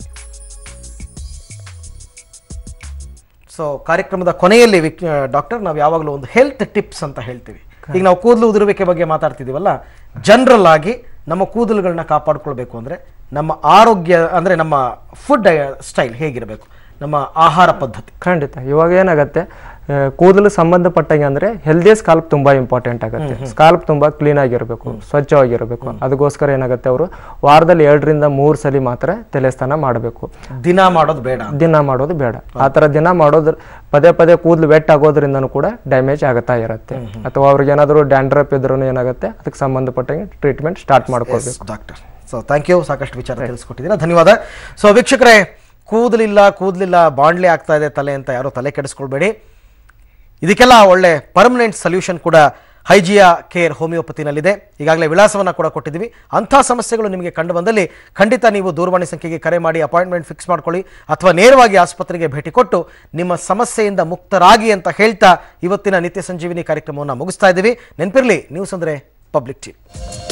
ಸೊ ಕಾರ್ಯಕ್ರಮದ ಕೊನೆಯಲ್ಲಿ ವಿಕ್ ಡಾಕ್ಟರ್ ನಾವು ಯಾವಾಗಲೂ ಒಂದು ಹೆಲ್ತ್ ಟಿಪ್ಸ್ ಅಂತ ಹೇಳ್ತೀವಿ ಈಗ ನಾವು ಕೂದಲು ಉದುರುವಿಕೆ ಬಗ್ಗೆ ಮಾತಾಡ್ತಿದ್ದೀವಲ್ಲ ಜನರಲ್ ಆಗಿ ನಮ್ಮ ಕೂದಲುಗಳನ್ನ ಕಾಪಾಡ್ಕೊಳ್ಬೇಕು ಅಂದರೆ ನಮ್ಮ ಆರೋಗ್ಯ ಅಂದರೆ ನಮ್ಮ ಫುಡ್ ಸ್ಟೈಲ್ ಹೇಗಿರಬೇಕು ನಮ್ಮ ಆಹಾರ ಪದ್ಧತಿ ಖಂಡಿತ ಇವಾಗ ಏನಾಗುತ್ತೆ ಆ, ಕೂದಲು ಸಂಬಂಧಪಟ್ಟಂಗೆ ಅಂದ್ರೆ ಹೆಲ್ದಿ ಸ್ಕಾಲ್ಪ್ ತುಂಬಾ ಇಂಪಾರ್ಟೆಂಟ್ ಆಗುತ್ತೆ ಸ್ಕಾಲ್ಪ್ ತುಂಬಾ ಕ್ಲೀನ್ ಆಗಿರಬೇಕು ಸ್ವಚ್ಛವಾಗಿರಬೇಕು ಅದಕ್ಕೋಸ್ಕರ ಏನಾಗುತ್ತೆ ಅವರು ವಾರದಲ್ಲಿ ಎರಡರಿಂದ ಮೂರು ಸಲ ಮಾತ್ರ ತಲೆ ಸ್ನಾನ ಮಾಡಬೇಕು ದಿನ ಮಾಡೋದು ಬೇಡ ದಿನ ಮಾಡೋದು ಬೇಡ ಆ ಥರ ದಿನ ಮಾಡೋದ್ರ ಪದೇ ಪದೇ ಕೂದಲು ವೆಟ್ ಆಗೋದ್ರಿಂದನೂ ಕೂಡ ಡ್ಯಾಮೇಜ್ ಆಗುತ್ತಾ ಇರುತ್ತೆ ಅಥವಾ ಅವ್ರಿಗೆ ಏನಾದರೂ ಡ್ಯಾಂಡ್ರಪ್ ಇದ್ರೂ ಏನಾಗುತ್ತೆ ಅದಕ್ಕೆ ಸಂಬಂಧಪಟ್ಟಂಗೆ ಟ್ರೀಟ್ಮೆಂಟ್ ಸ್ಟಾರ್ಟ್ ಮಾಡ್ಕೋಬೇಕು ಡಾಕ್ಟರ್ ಸೊ ಥ್ಯಾಂಕ್ ಯು ಸಾಕಷ್ಟು ವಿಚಾರ ತಿಳಿಸ್ಕೊಟ್ಟಿದ್ದೀರಾ ಧನ್ಯವಾದ ಸೊ ವೀಕ್ಷಕರೇ ಕೂದಲಿಲ್ಲ ಕೂದಲಿಲ್ಲ ಬಾಂಡ್ಲಿ ಆಗ್ತಾ ಇದೆ ತಲೆ ಅಂತ ಯಾರೋ ತಲೆ ಕೆಡಿಸ್ಕೊಳ್ಬೇಡಿ ಇದಕ್ಕೆಲ್ಲ ಒಳ್ಳೆ ಪರ್ಮನೆಂಟ್ ಸೊಲ್ಯೂಷನ್ ಕೂಡ ಹೈಜಿಯಾ ಕೇರ್ ಹೋಮಿಯೋಪತಿನಲ್ಲಿದೆ ಈಗಾಗಲೇ ವಿಳಾಸವನ್ನು ಕೂಡ ಕೊಟ್ಟಿದ್ದೀವಿ ಅಂಥ ಸಮಸ್ಯೆಗಳು ನಿಮಗೆ ಕಂಡು ಬಂದಲ್ಲಿ ಖಂಡಿತ ನೀವು ದೂರವಾಣಿ ಸಂಖ್ಯೆಗೆ ಕರೆ ಮಾಡಿ ಅಪಾಯಿಂಟ್ಮೆಂಟ್ ಫಿಕ್ಸ್ ಮಾಡ್ಕೊಳ್ಳಿ ಅಥವಾ ನೇರವಾಗಿ ಆಸ್ಪತ್ರೆಗೆ ಭೇಟಿ ಕೊಟ್ಟು ನಿಮ್ಮ ಸಮಸ್ಯೆಯಿಂದ ಮುಕ್ತರಾಗಿ ಅಂತ ಹೇಳ್ತಾ ಇವತ್ತಿನ ನಿತ್ಯ ಸಂಜೀವಿನಿ ಕಾರ್ಯಕ್ರಮವನ್ನು ಮುಗಿಸ್ತಾ ಇದ್ದೀವಿ ನೆನಪಿರಲಿ ನ್ಯೂಸ್ ಅಂದರೆ ಪಬ್ಲಿಕ್ ಟಿವಿ